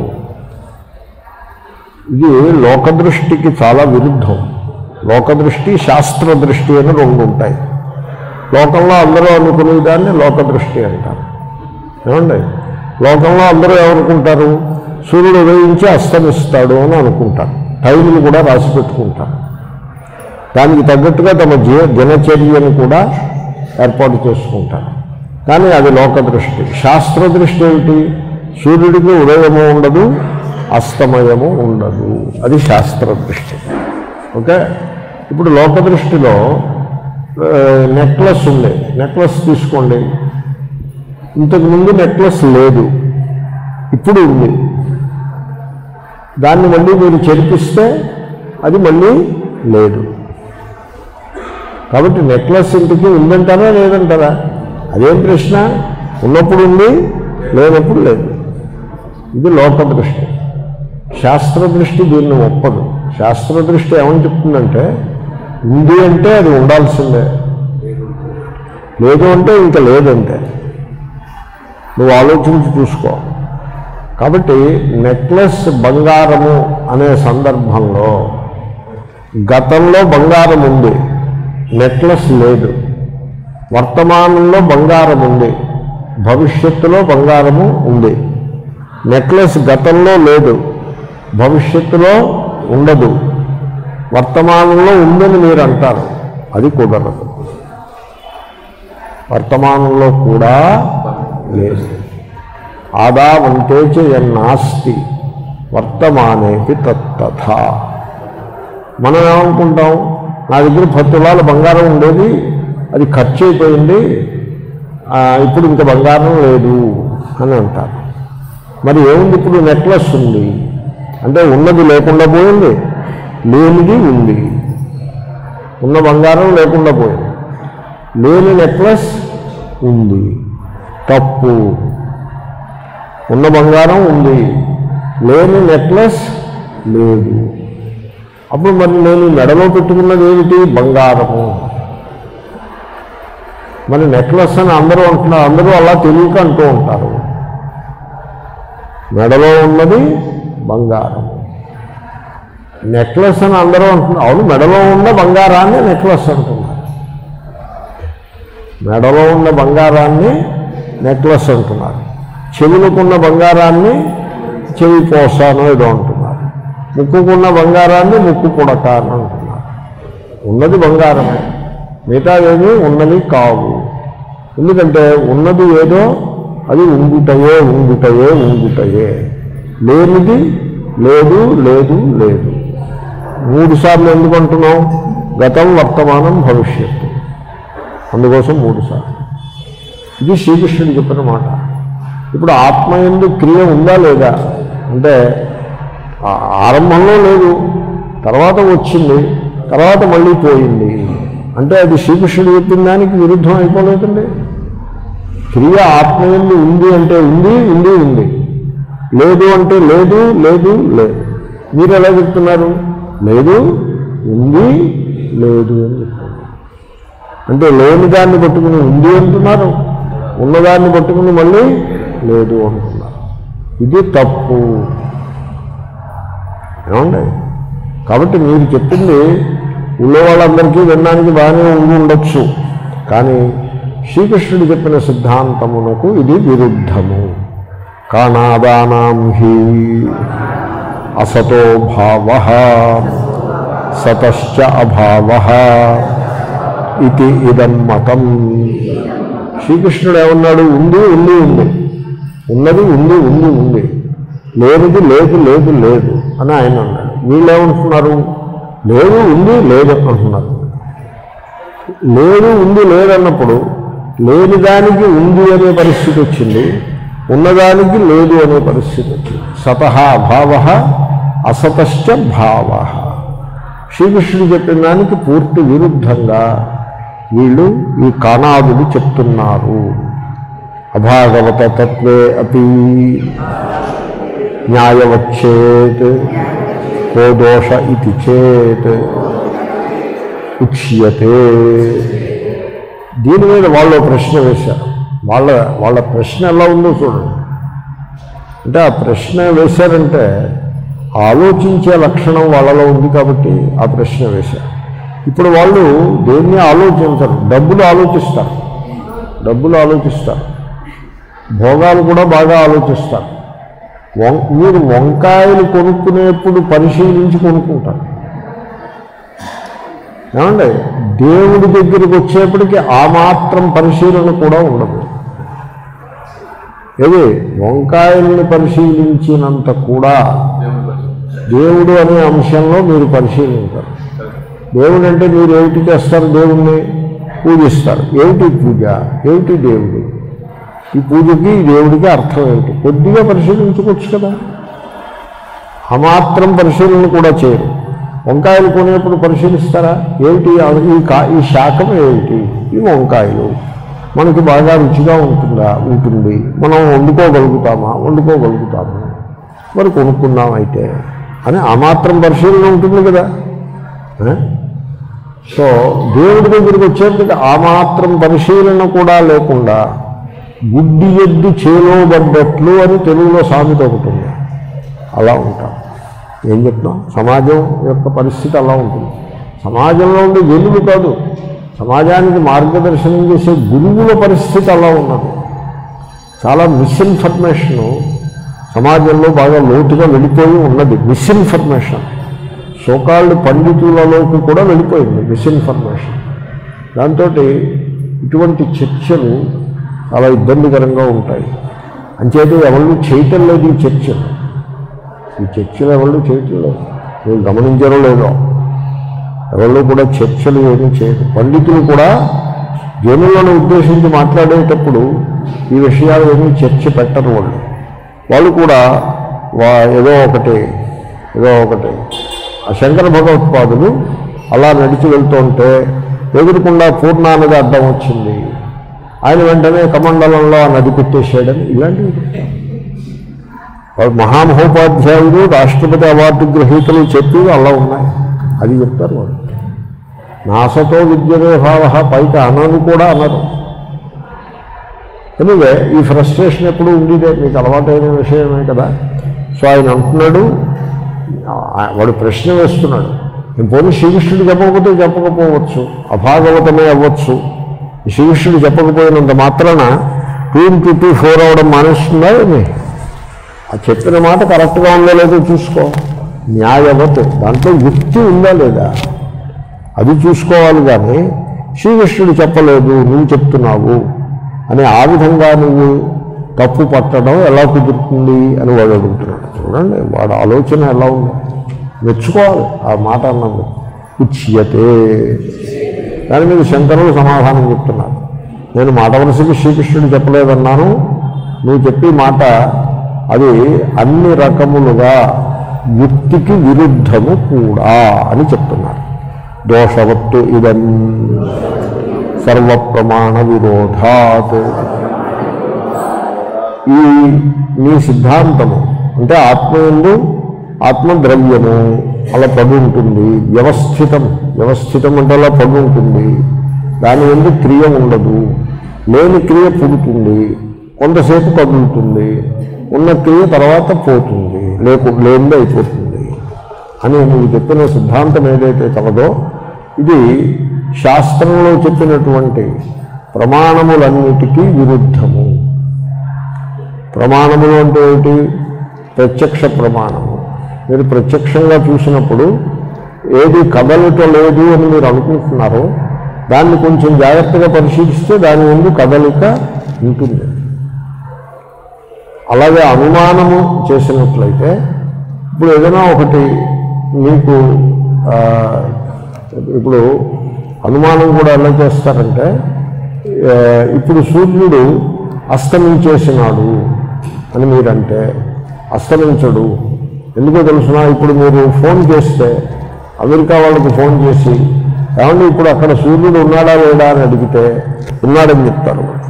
ఇది లోకదృష్టికి చాలా విరుద్ధం లోకదృష్టి శాస్త్ర దృష్టి అని రెండు ఉంటాయి లోకంలో అందరూ అనుకునే దాన్ని లోకదృష్టి అంటారు ఏమండి లోకంలో అందరూ ఏమనుకుంటారు సూర్యుడు ఉదయించి అస్తమిస్తాడు అని అనుకుంటారు టైంని కూడా రాసి పెట్టుకుంటారు దానికి తగ్గట్టుగా తమ జీ దినచర్యను కూడా ఏర్పాటు చేసుకుంటారు కానీ అది లోకదృష్టి శాస్త్ర దృష్టి ఏమిటి సూర్యుడికి ఉదయము ఉండదు అస్తమయము ఉండదు అది శాస్త్ర దృష్టి ఓకే ఇప్పుడు లోకదృష్టిలో నెక్లెస్ ఉంది నెక్లెస్ తీసుకోండి ఇంతకుముందు నెక్లెస్ లేదు ఇప్పుడు ఉంది దాన్ని మళ్ళీ మీరు చెరిపిస్తే అది మళ్ళీ లేదు కాబట్టి నెక్లెస్ ఇంటికి ఉందంటారా లేదంటారా అదేం ప్రశ్న ఉన్నప్పుడు ఉంది లేనప్పుడు లేదు ఇది లోక దృష్టి శాస్త్ర దృష్టి దీన్ని ఒప్పదు శాస్త్ర దృష్టి ఏమని చెప్తుందంటే ఉంది అంటే అది ఉండాల్సిందే లేదు అంటే ఇంకా లేదంటే నువ్వు ఆలోచించి చూసుకో కాబట్టి నెక్లెస్ బంగారము అనే సందర్భంలో గతంలో బంగారం ఉంది నెక్లెస్ లేదు వర్తమానంలో బంగారం ఉంది భవిష్యత్తులో బంగారము ఉంది నెక్లెస్ గతంలో లేదు భవిష్యత్తులో ఉండదు వర్తమానంలో ఉందని మీరు అంటారు అది కుదరదు వర్తమానంలో కూడా లేదు ఆదావంతేచ ఎన్నాస్తి వర్తమానేపి తత్తథ మనం ఏమనుకుంటాం నా దగ్గర పది తులాల బంగారం ఉండేది అది ఖర్చు అయిపోయింది ఆ, ఇప్పుడు ఇంక బంగారం లేదు అని అంటారు మరి ఏముంది ఇప్పుడు నెక్లెస్ ఉంది అంటే ఉన్నది లేకుండా పోయింది లేనిది ఉంది ఉన్న బంగారం లేకుండా పోయింది లేని నెక్లెస్ ఉంది తప్పు ఉన్న బంగారం ఉంది లేని నెక్లెస్ లేదు అప్పుడు మరి నేను మెడలో పెట్టుకున్నది ఏమిటి బంగారము మరి నెక్లెస్ అని అందరూ అంటున్నారు అందరూ అలా తెలియక అంటూ ఉంటారు మెడలో ఉన్నది బంగారం నెక్లెస్ అని అందరూ అంటున్నారు అవును మెడలో ఉన్న బంగారాన్ని నెక్లెస్ అంటున్నారు మెడలో ఉన్న బంగారాన్ని నెక్లెస్ అంటున్నారు చెవులకున్న బంగారాన్ని చెవి పోసాను ఏదో అంటున్నారు ముక్కుకున్న బంగారాన్ని ముక్కు పుడక అని అంటున్నారు ఉన్నది బంగారమే మిగతాదేమీ ఉన్నది కావు ఎందుకంటే ఉన్నది ఏదో అది ఉంగుటయే ఉంగుటయే ఉంగుటయే లేనిది లేదు లేదు లేదు మూడు సార్లు ఎందుకు అంటున్నాం గతం వర్తమానం భవిష్యత్తు అందుకోసం మూడు సార్లు ఇది శ్రీకృష్ణుడు చెప్పిన మాట ఇప్పుడు ఆత్మ ఎందు క్రియ ఉందా లేదా అంటే ఆ- ఆరంభంలో లేదు తర్వాత వచ్చింది తర్వాత మళ్ళీ పోయింది అంటే అది శ్రీకృష్ణుడు చెప్పిన దానికి విరుద్ధం అయిపోలేదండి క్రియ ఆత్మయందు ఉంది అంటే ఉంది ఉంది ఉంది లేదు అంటే లేదు లేదు లేదు మీరు ఎలా చెప్తున్నారు లేదు ఉంది లేదు అని చెప్తున్నారు అంటే లేని దాన్ని పట్టుకుని ఉంది అంటున్నారు ఉన్నదాన్ని పట్టుకుని మళ్ళీ లేదు అంటున్నారు ఇది తప్పు ఏమండి కాబట్టి మీరు చెప్పింది ఊళ్ళో వాళ్ళందరికీ వినడానికి బాగానే ఉండి ఉండొచ్చు కానీ శ్రీకృష్ణుడు చెప్పిన సిద్ధాంతమునకు ఇది విరుద్ధము కాణాదానాం హి అసతో భావ సతశ్చ అభావ ఇది ఇదం మతం శ్రీకృష్ణుడు ఏమన్నాడు ఉంది ఉంది ఉంది ఉన్నది ఉంది ఉంది ఉంది లేనిది లేదు లేదు లేదు అని ఆయన అన్నాడు వీళ్ళు ఏమంటున్నారు లేదు ఉంది లేదు అంటున్నారు లేదు ఉంది లేదన్నప్పుడు లేని దానికి ఉంది అనే పరిస్థితి వచ్చింది ఉన్నదానికి లేదు అనే పరిస్థితి వచ్చింది సత అభావ అసతశ్చ భావ శ్రీకృష్ణుడు చెప్పిన దానికి పూర్తి విరుద్ధంగా వీళ్ళు ఈ కాణాదులు చెప్తున్నారు అభాగవత తత్వే అపి న్యాయవచ్చేత్ కో దోష ఇది చేత్ ఉచ్యతే దీని మీద వాళ్ళు ఓ ప్రశ్న వేశారు వాళ్ళ వాళ్ళ ప్రశ్న ఎలా ఉందో చూడండి అంటే ఆ ప్రశ్న వేశారంటే ఆలోచించే లక్షణం వాళ్ళలో ఉంది కాబట్టి ఆ ప్రశ్న వేశారు ఇప్పుడు వాళ్ళు దేన్ని ఆలోచించరు డబ్బులు ఆలోచిస్తారు డబ్బులు ఆలోచిస్తారు భోగాలు కూడా బాగా ఆలోచిస్తారు వం మీరు వంకాయలు కొనుక్కునేప్పుడు పరిశీలించి కొనుక్కుంటారు ఏమండి దేవుడి దగ్గరికి వచ్చేప్పటికి ఆ మాత్రం పరిశీలన కూడా ఉండదు ఏది వంకాయల్ని పరిశీలించినంత కూడా దేవుడు అనే అంశంలో మీరు పరిశీలించారు దేవుడు అంటే మీరు ఏమిటి చేస్తారు దేవుణ్ణి పూజిస్తారు ఏమిటి పూజ ఏమిటి దేవుడు ఈ పూజకి ఈ దేవుడికి అర్థం ఏమిటి కొద్దిగా పరిశీలించుకోవచ్చు కదా ఆ మాత్రం పరిశీలన కూడా చేయరు వంకాయలు కొనేప్పుడు పరిశీలిస్తారా ఏమిటి ఈ కా ఈ శాఖం ఏమిటి ఈ వంకాయలు మనకి బాగా రుచిగా ఉంటుందా ఉంటుంది మనం వండుకోగలుగుతామా వండుకోగలుగుతాము మరి కొనుక్కుందాం అయితే అని ఆ మాత్రం పరిశీలన ఉంటుంది కదా ఆ? సో దేవుడి దగ్గరికి వచ్చేప్పటికి ఆ మాత్రం పరిశీలన కూడా లేకుండా గుడ్డి ఎద్దు చేలోబడ్డట్లు అని తెలుగులో సామెత ఒకటి ఉంది అలా ఉంటాం ఏం చెప్తాం సమాజం యొక్క పరిస్థితి అలా ఉంటుంది సమాజంలో ఉండే వెలుగు కాదు సమాజానికి మార్గదర్శనం చేసే గురువుల పరిస్థితి అలా ఉన్నది చాలా మిస్ఇన్ఫర్మేషను సమాజంలో బాగా లోతుగా వెళ్ళిపోయి ఉన్నది మిస్ఇన్ఫర్మేషన్ సోకాళ్ళు పండితులలోకి కూడా వెళ్ళిపోయింది మిస్ఇన్ఫర్మేషన్ దాంతో ఇటువంటి చర్చలు చాలా ఇబ్బందికరంగా ఉంటాయి అంచేత ఎవరు చేయటం లేదు ఈ చర్చలు ఈ చర్చలు ఎవరు చేయటం లేదు మీరు గమనించారో లేదో ఎవరు కూడా చర్చలు ఏమీ చేయరు పండితులు కూడా జనులను ఉద్దేశించి మాట్లాడేటప్పుడు ఈ విషయాలు ఏమీ చర్చ పెట్టరు వాళ్ళు వాళ్ళు కూడా వా ఏదో ఒకటి ఏదో ఒకటి ఆ శంకర భగవత్పాదులు అలా నడిచి వెళ్తుంటే ఎదురుకుండా పూర్ణానది అడ్డం వచ్చింది ఆయన వెంటనే కమండలంలో ఆ నది పెట్టేసాడని ఇలాంటివి చెప్తారు. వాడు మహామహోపాధ్యాయుడు రాష్ట్రపతి అవార్డు గ్రహీతలు చెప్పి అలా ఉన్నాయి అది చెప్తారు వాడు నాసతో విద్యనే భావ పైకి అనను కూడా అనరు ఎనివే ఈ ఫ్రస్ట్రేషన్ ఎప్పుడు ఉండేదే మీకు అలవాటైన విషయమే కదా సో ఆయన అంటున్నాడు ఆ- వాడు ప్రశ్న వేస్తున్నాడు నేను పోనీ శ్రీకృష్ణుడు చెప్పకపోతే చెప్పకపోవచ్చు అభాగవతమే అవ్వచ్చు ఈ శ్రీకృష్ణుడు చెప్పకపోయినంత మాత్రాన టూ ఇంటూ టూ ఫోర్ అవడం మానేస్తుందా ఏమి ఆ చెప్పిన మాట కరెక్ట్గా ఉందో లేదో చూసుకో న్యాయవత్ దాంట్లో యుక్తి ఉందా లేదా అది చూసుకోవాలి కానీ శ్రీకృష్ణుడు చెప్పలేదు నువ్వు చెప్తున్నావు అని ఆ విధంగా నువ్వు తప్పు పట్టడం ఎలా కుదురుతుంది అని వాడు అడుగుతున్నాడు చూడండి వాడు ఆలోచన ఎలా ఉంది మెచ్చుకోవాలి ఆ మాట అన్నది ఉచ్యతే దాని మీద శంకరులు సమాధానం చెప్తున్నారు నేను మాట వరుసకి శ్రీకృష్ణుడు చెప్పలేదన్నాను నువ్వు చెప్పే మాట అది అన్ని రకములుగా యుక్తికి విరుద్ధము కూడా అని చెప్తున్నారు దోషవత్తు ఇదం సర్వప్రమాణ విరోధాత్ ఈ నీ సిద్ధాంతము అంటే ఆత్మయందు ఆత్మద్రవ్యము అలా పడి ఉంటుంది వ్యవస్థితం వ్యవస్థితం అంటే అలా పడి ఉంటుంది దాని ఎందు క్రియ ఉండదు లేని క్రియ పుడుతుంది కొంతసేపు కదులుతుంది ఉన్న క్రియ తర్వాత పోతుంది లేకు లేనిది అయిపోతుంది అని నువ్వు చెప్పిన సిద్ధాంతం ఏదైతే కలదో ఇది శాస్త్రంలో చెప్పినటువంటి ప్రమాణములన్నిటికీ విరుద్ధము ప్రమాణములు అంటే ఏమిటి ప్రత్యక్ష ప్రమాణము మీరు ప్రత్యక్షంగా చూసినప్పుడు ఏది కదలిక లేదు అని మీరు అనుకుంటున్నారో దాన్ని కొంచెం జాగ్రత్తగా పరిశీలిస్తే దాని ముందు కదలిక ఉంటుంది అలాగే అనుమానము చేసినట్లయితే ఇప్పుడు ఏదైనా ఒకటి మీకు ఆ, ఇప్పుడు అనుమానం కూడా ఎలా చేస్తారంటే ఆ, ఇప్పుడు సూర్యుడు అస్తమించేసినాడు అని మీరంటే అస్తమించడు ఎందుకో తెలుసిన ఇప్పుడు మీరు ఫోన్ చేస్తే అమెరికా వాళ్ళకి ఫోన్ చేసి ఏమండి ఇప్పుడు అక్కడ సూర్యుడు ఉన్నాడా లేడా అని అడిగితే ఉన్నాడని చెప్తారు వాళ్ళు.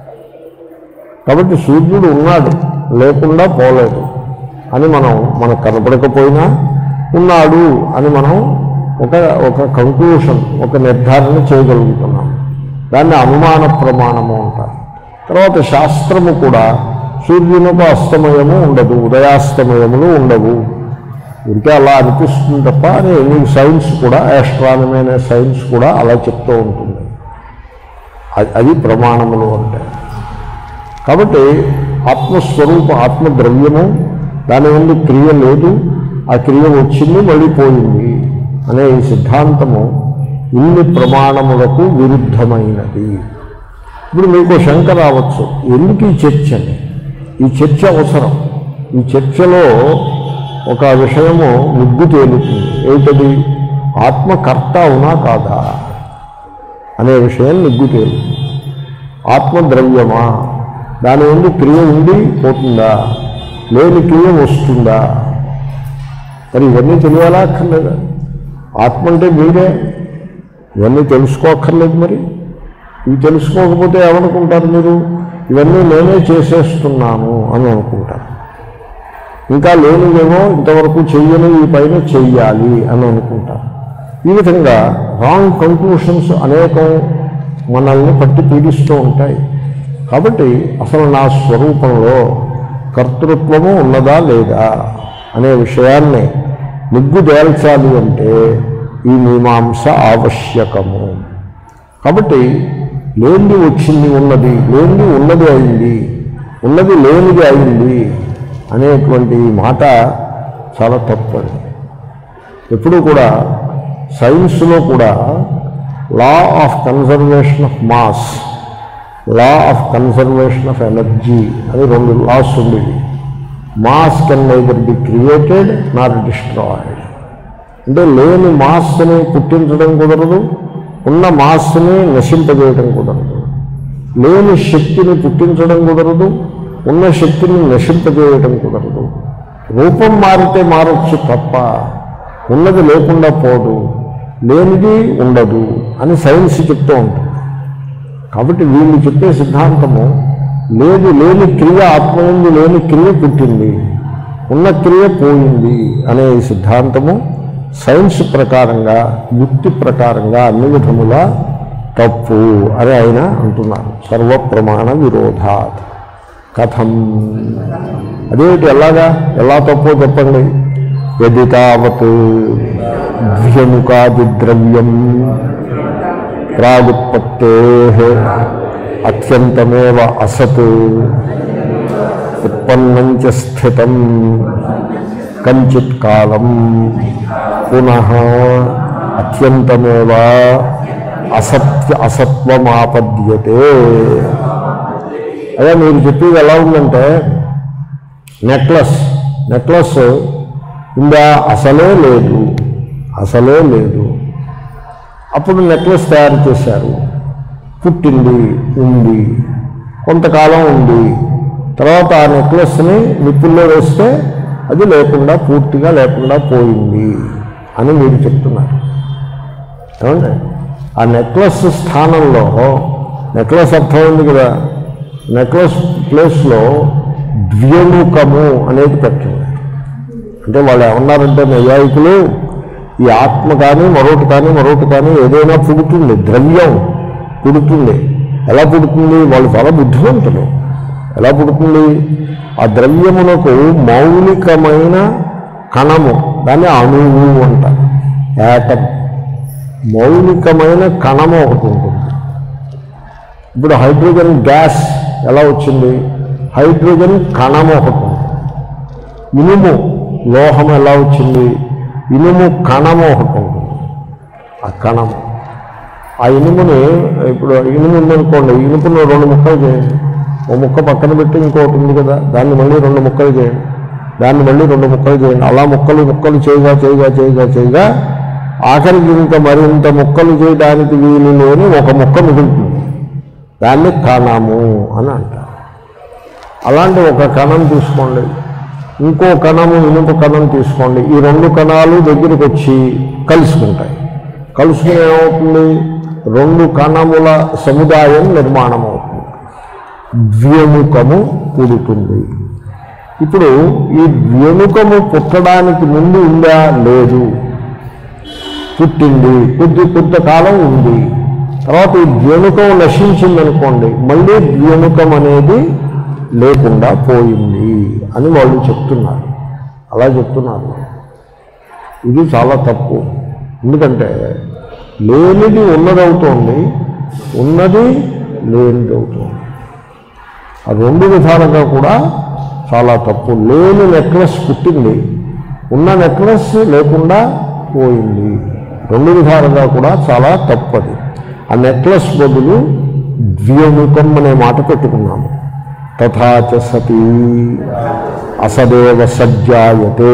కాబట్టి సూర్యుడు ఉన్నాడు లేకుండా పోలేదు అని మనం మనకు కనపడకపోయినా ఉన్నాడు అని మనం ఒక ఒక కంక్లూషన్ ఒక నిర్ధారణ చేయగలుగుతున్నాం దాన్ని అనుమాన ప్రమాణము అంటారు తర్వాత శాస్త్రము కూడా సూర్యునకు అస్తమయము ఉండదు ఉదయాస్తమయములు ఉండవు ఇంకే అలా అనిపిస్తుంది తప్ప అని నీకు సైన్స్ కూడా ఆస్ట్రానమీ అనే సైన్స్ కూడా అలా చెప్తూ ఉంటుంది అది అది ప్రమాణములు అంటే కాబట్టి ఆత్మస్వరూప ఆత్మద్రవ్యము దాని ముందు క్రియ లేదు ఆ క్రియ వచ్చింది మళ్ళీ పోయింది అనే ఈ సిద్ధాంతము ఇన్ని ప్రమాణములకు విరుద్ధమైనది ఇప్పుడు మీకు శంక రావచ్చు ఎందుకు ఈ చర్చ అని ఈ చర్చ అవసరం ఈ చర్చలో ఒక విషయము ముగ్గు తేలుతుంది ఏమిటది ఆత్మకర్త అవునా కాదా అనే విషయం నిగ్గు తేలుతుంది ఆత్మద్రవ్యమా దాని ముందు క్రియ ఉండి పోతుందా లేని క్రియ వస్తుందా మరి ఇవన్నీ తెలియాలా అక్కర్లేదా ఆత్మ అంటే మీరే ఇవన్నీ తెలుసుకోక్కర్లేదు మరి ఇవి తెలుసుకోకపోతే ఏమనుకుంటారు మీరు ఇవన్నీ నేనే చేసేస్తున్నాను అని అనుకుంటారు ఇంకా లేనివేమో ఇంతవరకు చెయ్యని ఈ పైన చెయ్యాలి అని అనుకుంటారు ఈ విధంగా రాంగ్ కంక్లూషన్స్ అనేకం మనల్ని పట్టి పీడిస్తూ ఉంటాయి కాబట్టి అసలు నా స్వరూపంలో కర్తృత్వము ఉన్నదా లేదా అనే విషయాన్ని నిగ్గు తేల్చాలి అంటే ఈ మీమాంస ఆవశ్యకము కాబట్టి లేనిది వచ్చింది ఉన్నది లేనిది ఉన్నది అయింది ఉన్నది లేనిది అయింది అనేటువంటి ఈ మాట చాలా తప్పది ఎప్పుడు కూడా సైన్స్లో కూడా law of conservation of mass law of conservation of energy అని రెండు లాస్ ఉండేవి mass can neither be created not destroyed అంటే లేని మాస్ని పుట్టించడం కుదరదు ఉన్న మాస్ని నశింపజేయడం కుదరదు లేని శక్తిని పుట్టించడం కుదరదు ఉన్న శక్తిని నశింపజేయడం కుదరదు రూపం మారితే మారచ్చు తప్ప ఉన్నది లేకుండా పోదు లేనిది ఉండదు అని సైన్స్ చెప్తూ ఉంటుంది కాబట్టి వీళ్ళు చెప్పే సిద్ధాంతము లేదు లేని క్రియ ఆత్మయందు లేని క్రియ పుట్టింది ఉన్న క్రియ పోయింది అనే ఈ సిద్ధాంతము సైన్స్ ప్రకారంగా యుక్తి ప్రకారంగా అన్ని విధములా తప్పు అని ఆయన అంటున్నారు సర్వప్రమాణ విరోధాత్ కథం అదేమిటి ఎలాగా ఎలా తప్పో చెప్పండి యది తావత్ ద్వ్యముకాది ద్రవ్యం ప్రాగుత్పత్తే అత్యంతమేవ అసత్ ఉత్పన్నం చ స్థితం కంచిత్ కాలం పునః అత్యంతమేవ అసత్య అసత్వమాపద్యతే అదే మీరు చెప్పేది ఎలా ఉందంటే నెక్లెస్ నెక్లెస్ ఇందా అసలే లేదు అసలే లేదు అప్పుడు నెక్లెస్ తయారు చేశారు పుట్టింది ఉంది కొంతకాలం ఉంది తర్వాత ఆ నెక్లెస్ని నిప్పుల్లో వేస్తే అది లేకుండా పూర్తిగా లేకుండా పోయింది అని మీరు చెప్తున్నారు ఏమండి ఆ నెక్లెస్ స్థానంలో నెక్లెస్ అర్థమైంది కదా నెక్లెస్ ప్లేస్లో ద్వ్యముఖము అనేది పెట్టింది అంటే వాళ్ళు ఏమన్నారంటే నైయాయికులు ఈ ఆత్మ కానీ మరొకటి కానీ మరొకటి కానీ ఏదైనా పుడుతుంది ద్రవ్యం పుడుతుంది ఎలా పుడుతుంది వాళ్ళు చాలా బుద్ధిమంతులు ఎలా పుడుతుంది ఆ ద్రవ్యమునకు మౌలికమైన కణము దాన్ని అణువు అంటారు యాటం మౌలికమైన కణము ఒకటి ఉంటుంది ఇప్పుడు హైడ్రోజన్ గ్యాస్ ఎలా వచ్చింది హైడ్రోజన్ కణము ఒకటి ఉంది ఇనుము లోహం ఎలా వచ్చింది ఇనుము కణము ఒకటి ఉంటుంది ఆ కణము ఆ ఇనుముని ఇప్పుడు ఇనుము ఉందనుకోండి ఇనుపును రెండు ముక్కలు చేయండి ఓ ముక్క పక్కన పెట్టి ఇంకోటి ఉంది కదా దాన్ని మళ్ళీ రెండు ముక్కలు చేయండి దాన్ని మళ్ళీ రెండు ముక్కలు చేయండి అలా ముక్కలు ముక్కలు చేయగా చేయగా చేయగా చేయగా ఆఖరికి ఇంకా మరింత ముక్కలు చేయడానికి వీలు లేని ఒక ముక్క మిగులుతుంది దాన్ని కణము అని అంటారు అలాంటి ఒక కణం తీసుకోండి ఇంకో కణము ఇనుప కణం తీసుకోండి ఈ రెండు కణాలు దగ్గరికి వచ్చి కలుసుకుంటాయి కలుసుకుని ఏమవుతుంది రెండు కణముల సముదాయం నిర్మాణం అవుతుంది ద్వ్యముఖము పుడుతుంది ఇప్పుడు ఈ ద్వ్యముఖము పుట్టడానికి ముందు ఉందా లేదు పుట్టింది కొద్ది కొంతకాలం ఉంది తర్వాత ఈ ద్వ్యముఖం నశించిందనుకోండి మళ్ళీ ద్వ్యముఖం అనేది లేకుండా పోయింది అని వాళ్ళు చెప్తున్నారు అలా చెప్తున్నారు ఇది చాలా తప్పు ఎందుకంటే లేనిది ఉన్నదవుతోంది ఉన్నది లేనిది అవుతుంది ఆ రెండు విధాలుగా కూడా చాలా తప్పు లేని నెక్లెస్ పుట్టింది ఉన్న నెక్లెస్ లేకుండా పోయింది రెండు విధాలుగా కూడా చాలా తప్పది ఆ నెక్లెస్ బదులు ద్వ్యముఖం అనే మాట పెట్టుకున్నాము తథాచ సతీ అసదేవ సజ్జాయతే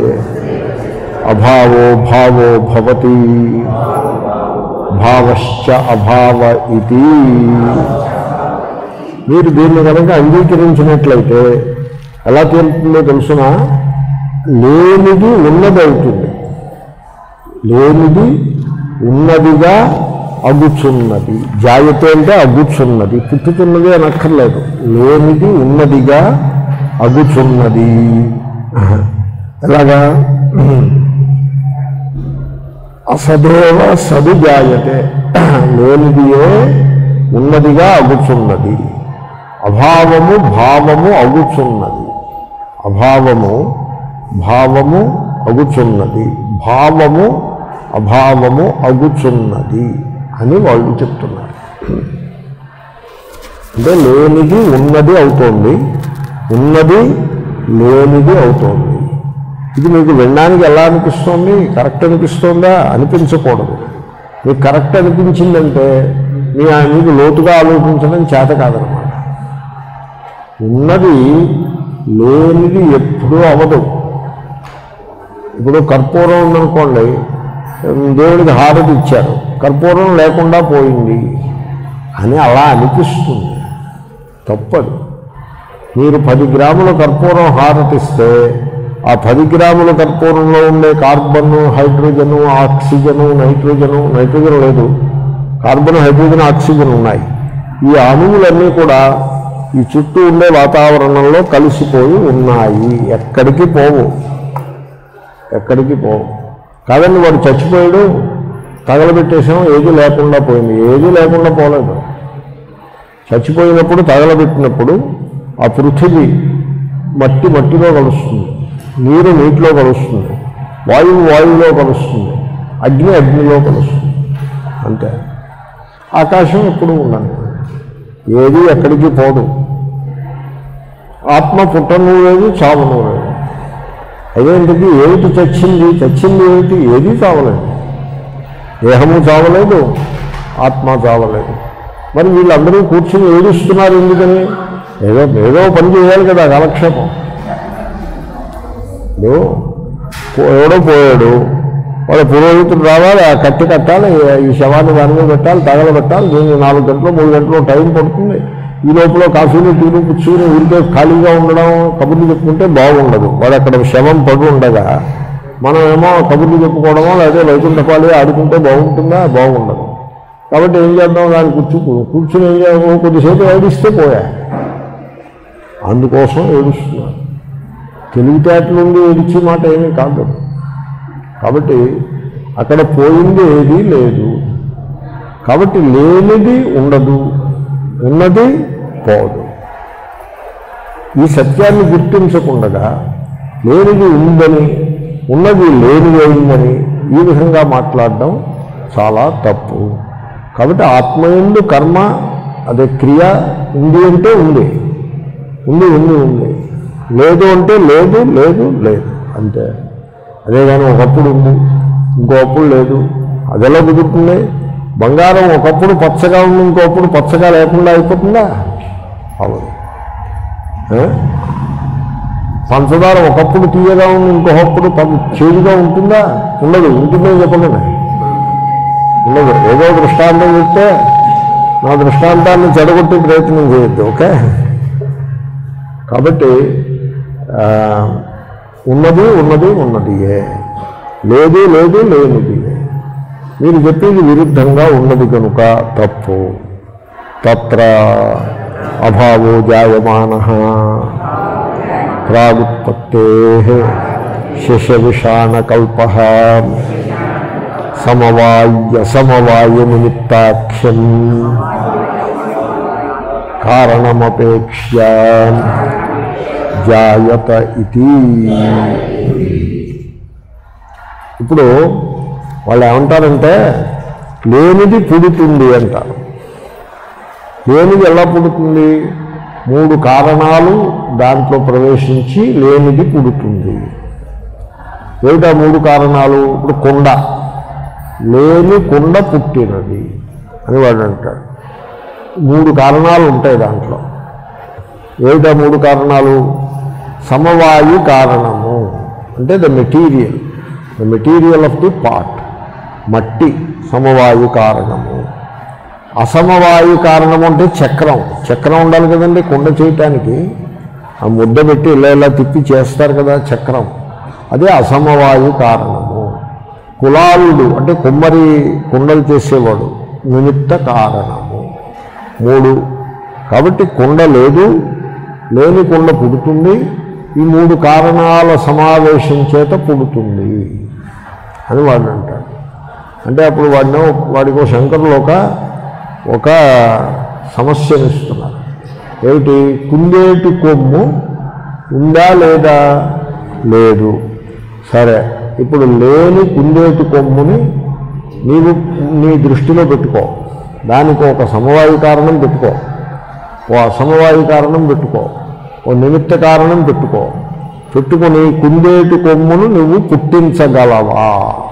అభావో భావో భవతి భావశ్చ అభావ ఇది మీరు దీన్ని కనుక అంగీకరించినట్లయితే ఎలా తేలుతుందో తెలుసిన లేనిది ఉన్నది అవుతుంది లేనిది ఉన్నదిగా అగుచున్నది జాయతే అంటే అగుచున్నది పుట్టుతున్నది అనక్కర్లేదు లేనిది ఉన్నదిగా అగుచున్నది ఎలాగా అసదేవ సదు జాయతే లేనిదియే ఉన్నదిగా అగుచున్నది అభావము భావము అగుచున్నది అభావము భావము అగుచున్నది భావము అభావము అగుచున్నది అని వాళ్ళు చెప్తున్నారు అంటే లేనిది ఉన్నది అవుతోంది ఉన్నది లేనిది అవుతోంది ఇది మీకు వినడానికి ఎలా అనిపిస్తోంది కరెక్ట్ అనిపిస్తోందా అనిపించకూడదు మీకు కరెక్ట్ అనిపించిందంటే మీ మీకు లోతుగా ఆలోచించడం చేత కాదనమాట ఉన్నది లేనిది ఎప్పుడూ అవదు ఇప్పుడు కర్పూరం ఉందనుకోండి దేవుడికి హారతి ఇచ్చారు కర్పూరం లేకుండా పోయింది అని అలా అనిపిస్తుంది తప్పదు మీరు పది గ్రాముల కర్పూరం హారతిస్తే ఆ పది గ్రాముల కర్పూరంలో ఉండే carbon hydrogen oxygen nitrogen nitrogen లేదు కార్బన్ హైడ్రోజన్ ఆక్సిజన్ ఉన్నాయి ఈ అణువులన్నీ కూడా ఈ చుట్టూ ఉండే వాతావరణంలో కలిసిపోయి ఉన్నాయి ఎక్కడికి పోవు ఎక్కడికి పోవు కాదండి వాడు చచ్చిపోయాడు తగలబెట్టేసాం ఏది లేకుండా పోయింది ఏది లేకుండా పోలేదు చచ్చిపోయినప్పుడు తగలబెట్టినప్పుడు ఆ పృథివీ మట్టి మట్టిలో కలుస్తుంది నీరు నీటిలో కలుస్తుంది వాయువు వాయువులో కలుస్తుంది అగ్ని అగ్నిలో కలుస్తుంది అంతే ఆకాశం ఎప్పుడు ఉండదు ఏది ఎక్కడికి పోదు ఆత్మ పుట్టను లేదు చావను లేదు అదేంటిది ఏమిటి చచ్చింది చచ్చింది ఏమిటి ఏదీ చావలేదు దేహము చావలేదు ఆత్మ చావలేదు మరి వీళ్ళందరూ కూర్చుని ఏడుస్తున్నారు ఎందుకని ఏదో ఏదో పని చేయాలి కదా కాలక్షేపం ఇప్పుడు పో- ఎవడో పోయాడు వాళ్ళ పురోహితుడు రావాలి ఆ కట్టి కట్టాలి ఈ శవాన్ని దాని మీద పెట్టాలి తగలబెట్టాలి దీనికి నాలుగు గంటలు మూడు గంటలు టైం పడుతుంది ఈ లోపల కాఫీలు టీలు పుచ్చుకుని ఊరికే ఖాళీగా ఉండడం కబుర్లు చెప్పుకుంటే బాగుండదు వాడు అక్కడ శవం పడి ఉండగా మనం ఏమో కబుర్లు చెప్పుకోవడమో లేదా వైకుంఠపాలి ఆడుకుంటే బాగుంటుందా బాగుండదు కాబట్టి ఏం చేద్దాం దాన్ని కూర్చు కూర్చుని ఏం చేయాలి కొద్దిసేపు ఏడిస్తే పోయా అందుకోసం ఏడుస్తున్నాను తెలివితేటలు ఉండి ఏడిచే మాట ఏమీ కాదు కాబట్టి అక్కడ పోయింది ఏదీ లేదు కాబట్టి లేనిది ఉండదు ఉన్నది పోదు ఈ సత్యాన్ని గుర్తించకుండా లేనిది ఉందని ఉన్నది లేనిది అయిందని ఈ విధంగా మాట్లాడడం చాలా తప్పు కాబట్టి ఆత్మయందు కర్మ అదే క్రియ ఉంది అంటే ఉంది ఉంది ఉంది ఉంది లేదు అంటే లేదు లేదు లేదు అంతే అదే కానీ ఒకప్పుడు ఉంది ఇంకోప్పుడు లేదు అది ఎలా కుదురుతుంది బంగారం ఒకప్పుడు పచ్చగా ఉంది ఇంకోప్పుడు పచ్చగా లేకుండా అయిపోతుందా అవదు ఆ? పంచదార ఒకప్పుడు తీయగా ఉంది ఇంకొకప్పుడు పం- చేదుగా ఉంటుందా ఉండదు ఉంటుందో చెప్పండి ఉండదు ఏదో దృష్టాంతం చెప్తే నా దృష్టాంతాన్ని చెడగొట్టే ప్రయత్నం చేయొద్దు ఓకే కాబట్టి ఆ, ఉన్నది ఉన్నది ఉన్నదియే లేదు లేదు లేనిదియే మీరు చెప్పేది విరుద్ధంగా ఉన్నది కనుక తప్పు తత్ర అభావో జాయమాన ప్రాగుత్పత్తే శశవిషాణకల్ప సమవాయ సమవాయ నిమిత్తాఖ్యం కారణమపేక్ష జాయత ఇది ఇప్పుడు వాళ్ళు ఏమంటారంటే లేనిది పుడుతుంది అంటారు లేనిది ఎలా పుడుతుంది మూడు కారణాలు దాంట్లో ప్రవేశించి లేనిది పుడుతుంది ఏమిటా మూడు కారణాలు ఇప్పుడు కొండ లేని కొండ పుట్టినది అని వాడు అంటాడు మూడు కారణాలు ఉంటాయి దాంట్లో ఏమిటా మూడు కారణాలు సమవాయు కారణము అంటే the material the material of the part మట్టి సమవాయు కారణము అసమవాయు కారణం అంటే చక్రం చక్రం ఉండాలి కదండి కుండ చేయటానికి ఆ ముద్ద పెట్టి ఇలా ఇలా తిప్పి చేస్తారు కదా చక్రం అదే అసమవాయు కారణము కులాలుడు అంటే కుమ్మరి కుండలు చేసేవాడు నిమిత్త కారణము మూడు కాబట్టి కుండ లేదు లేని కుండ పుడుతుంది ఈ మూడు కారణాల సమావేశం చేత పుడుతుంది అని వాడు అంటాడు అంటే అప్పుడు వాడిని వాడికి ఒక శంకరులు ఒక ఒక సమస్యను ఇస్తున్నారు ఏమిటి కుందేటి కొమ్ము ఉందా లేదా లేదు సరే ఇప్పుడు లేని కుందేటి కొమ్ముని నీవు నీ దృష్టిలో పెట్టుకో దానికి ఒక సమవాయు కారణం పెట్టుకో ఓ అసమవాయు కారణం పెట్టుకో ఓ నిమిత్త కారణం పెట్టుకో పెట్టుకుని కుందేటి కొమ్మును నువ్వు పుట్టించగలవా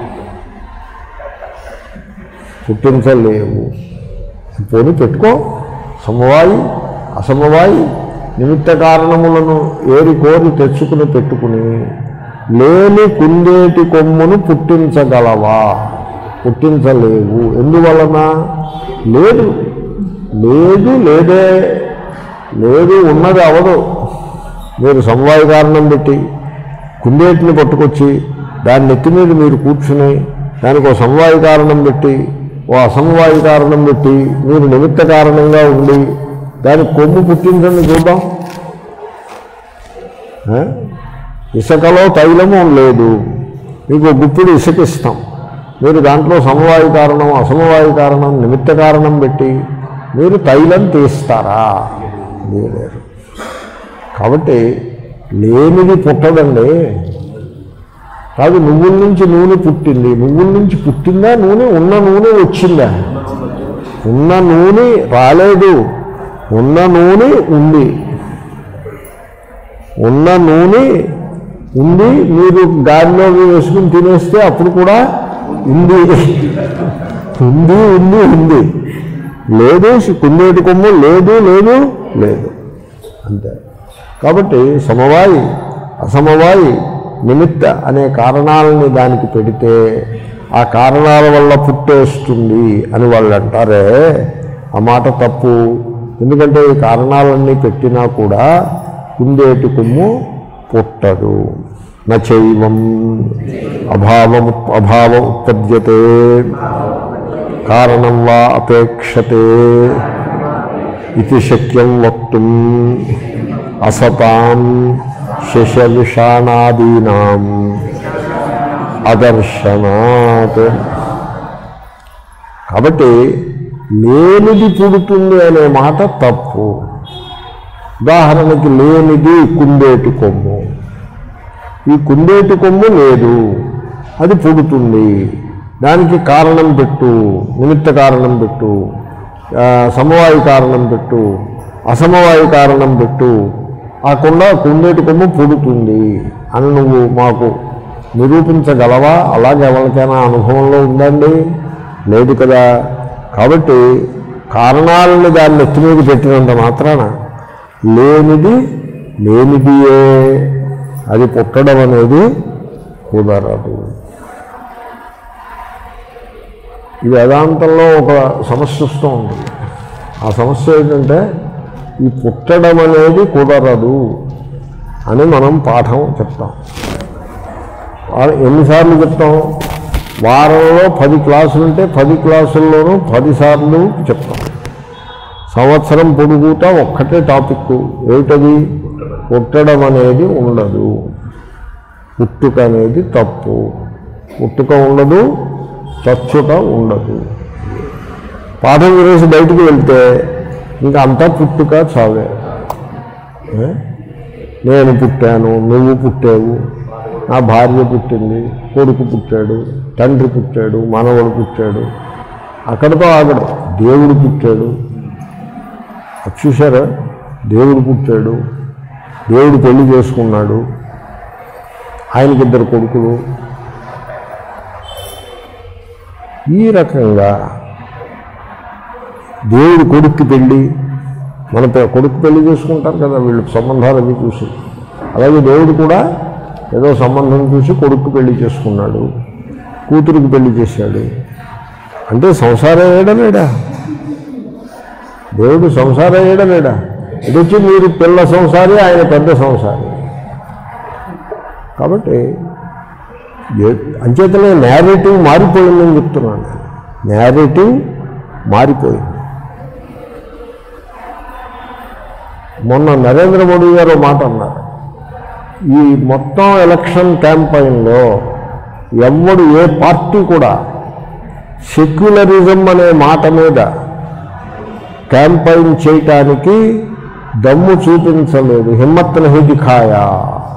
పుట్టించలేవు పోని పెట్టుకో సమవాయి అసమవాయి నిమిత్త కారణములను ఏరి కోరి తెచ్చుకుని పెట్టుకుని లేని కుందేటి కొమ్మును పుట్టించగలవా పుట్టించలేవు ఎందువలన లేదు లేదు లేదే లేదు ఉన్నది అవదు మీరు సమవాయ కారణం పెట్టి కుందేటిని పట్టుకొచ్చి దాని నెత్తి మీద మీరు కూర్చుని దానికి ఒక సమవాయ కారణం పెట్టి ఓ అసమవాయ కారణం పెట్టి మీరు నిమిత్త కారణంగా ఉండి దానికి కొమ్ము పుట్టించండి చూద్దాం ఆ? ఇసుకలో తైలము లేదు మీకు ఒక గుప్పిడి ఇసుక ఇస్తాం మీరు దాంట్లో సమవాయు కారణం అసమవాయు కారణం నిమిత్త కారణం పెట్టి మీరు తైలం తీస్తారా లేరు కాబట్టి లేనిది పుట్టదండి కాదు నువ్వుల నుంచి నూనె పుట్టింది నువ్వుల నుంచి పుట్టిందా నూనె ఉన్న నూనె వచ్చిందా ఉన్న నూనె రాలేదు ఉన్న నూనె ఉంది ఉన్న నూనె ఉంది మీరు గాలిలో వేసుకుని తినేస్తే అప్పుడు కూడా ఉంది ఉంది ఉంది ఉంది లేదు కుందేటి కొమ్ము లేదు లేదు లేదు అంతే కాబట్టి సమవాయి అసమవాయి నిమిత్త అనే కారణాలని దానికి పెడితే ఆ కారణాల వల్ల పుట్టేస్తుంది అని వాళ్ళు అంటారే ఆ మాట తప్పు ఎందుకంటే ఈ కారణాలన్నీ పెట్టినా కూడా కుందేటి కొమ్ము పుట్టదు నైవం అభావం అభావ ఉత్పద్యతే కారణం వా అపేక్షతే ఇది శక్యం వక్తుం అసతాం శశవిషాణాదీనాం అదర్శనాత్ కాబట్టి లేనిది పుడుతుంది అనే మాట తప్పు ఉదాహరణకి లేనిది కుందేటి కొమ్ము ఈ కుందేటి కొమ్ము లేదు అది పుడుతుంది దానికి కారణం పెట్టు నిమిత్త కారణం పెట్టు ఆ, సమవాయు కారణం పెట్టు అసమవాయు కారణం పెట్టు ఆ కొండ కుందేటి కొమ్ము పుడుతుంది అని నువ్వు మాకు నిరూపించగలవా అలాగే ఎవరికైనా అనుభవంలో ఉందండి లేదు కదా కాబట్టి కారణాలను దాన్ని ఎత్తి మీద పెట్టినంత మాత్రాన లేనిది లేనిదియే అది పుట్టడం అనేది కుదరదు ఈ వేదాంతంలో ఒక సమస్య వస్తూ ఉంటుంది ఆ సమస్య ఏంటంటే ఈ పుట్టడం అనేది కుదరదు అని మనం పాఠం చెప్తాం వా- ఎన్నిసార్లు చెప్తాం వారంలో పది క్లాసులు ఉంటే పది క్లాసుల్లోనూ పదిసార్లు చెప్తాం సంవత్సరం పొడుగుతా ఒక్కటే టాపిక్ ఏమిటది పుట్టడం అనేది ఉండదు పుట్టుక అనేది తప్పు పుట్టుక ఉండదు చచ్చుట ఉండదు పాఠం వినేసి బయటికి వెళ్తే ఇంకా అంతా పుట్టుక చావే ఏ? నేను పుట్టాను నువ్వు పుట్టావు నా భార్య పుట్టింది కొడుకు పుట్టాడు తండ్రి పుట్టాడు మనవడు పుట్టాడు అక్కడితో ఆగడు దేవుడు పుట్టాడు అది చూసారా దేవుడు పుట్టాడు దేవుడు పెళ్లి చేసుకున్నాడు ఆయనకి ఇద్దరు కొడుకులు ఈ రకంగా దేవుడి కొడుక్కి పెళ్ళి మన పె- కొడుకు పెళ్లి చేసుకుంటారు కదా వీళ్ళు సంబంధాలు అవి చూసి అలాగే దేవుడు కూడా ఏదో సంబంధం చూసి కొడుకు పెళ్లి చేసుకున్నాడు కూతురికి పెళ్లి చేశాడు అంటే సంసారం వేయడమేడా దేవుడు సంసారం వేయడమేడా ఇది వచ్చి మీరు పిల్ల సంసారి ఆయన పెద్ద సంసారి కాబట్టి ఏ- అంచేతనే నేరేటివ్ మారిపోయిందని చెప్తున్నాను నేరేటివ్ మారిపోయింది మొన్న నరేంద్ర మోడీ గారు ఓ మాట అన్నారు ఈ మొత్తం ఎలక్షన్ క్యాంపెయిన్లో ఎవ్వడు ఏ పార్టీ కూడా సెక్యులరిజం అనే మాట మీద క్యాంపెయిన్ చేయటానికి దమ్ము చూపించలేదు హిమ్మత్ నహి దిఖాయా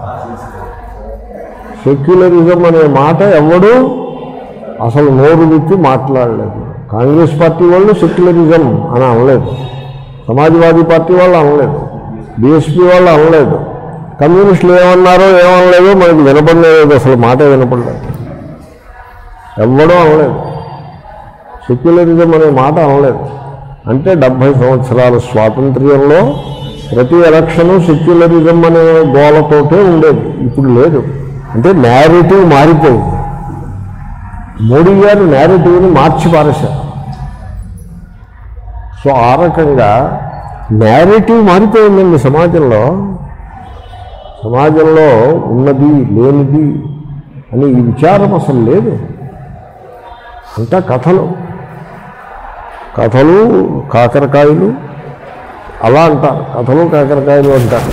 సెక్యులరిజం అనే మాట ఎవడు అసలు నోరు విప్పి మాట్లాడలేదు కాంగ్రెస్ పార్టీ వాళ్ళు సెక్యులరిజం అని అనలేదు సమాజ్వాదీ పార్టీ వాళ్ళు అనలేదు బీఎస్పీ వాళ్ళు అనలేదు కమ్యూనిస్టులు ఏమన్నారో ఏమనలేదో మనకి వినపడలేదు అసలు మాట వినపడలేదు ఎవ్వడూ అనలేదు సెక్యులరిజం అనే మాట అనలేదు అంటే డెబ్భై సంవత్సరాల స్వాతంత్ర్యంలో ప్రతి ఎలక్షను సెక్యులరిజం అనే గోలతోటే ఉండేది ఇప్పుడు లేదు అంటే నేరేటివ్ మారిపోయింది మోడీ గారు నేరేటివ్ని మార్చి పారేశారు సో ఆ రకంగా నేరేటివ్ మారిపోయిందండి సమాజంలో సమాజంలో ఉన్నది లేనిది అని ఈ విచారం అసలు లేదు అంతా కథలు కథలు కాకరకాయలు అలా అంటారు కథలు కాకరకాయలు అంటారు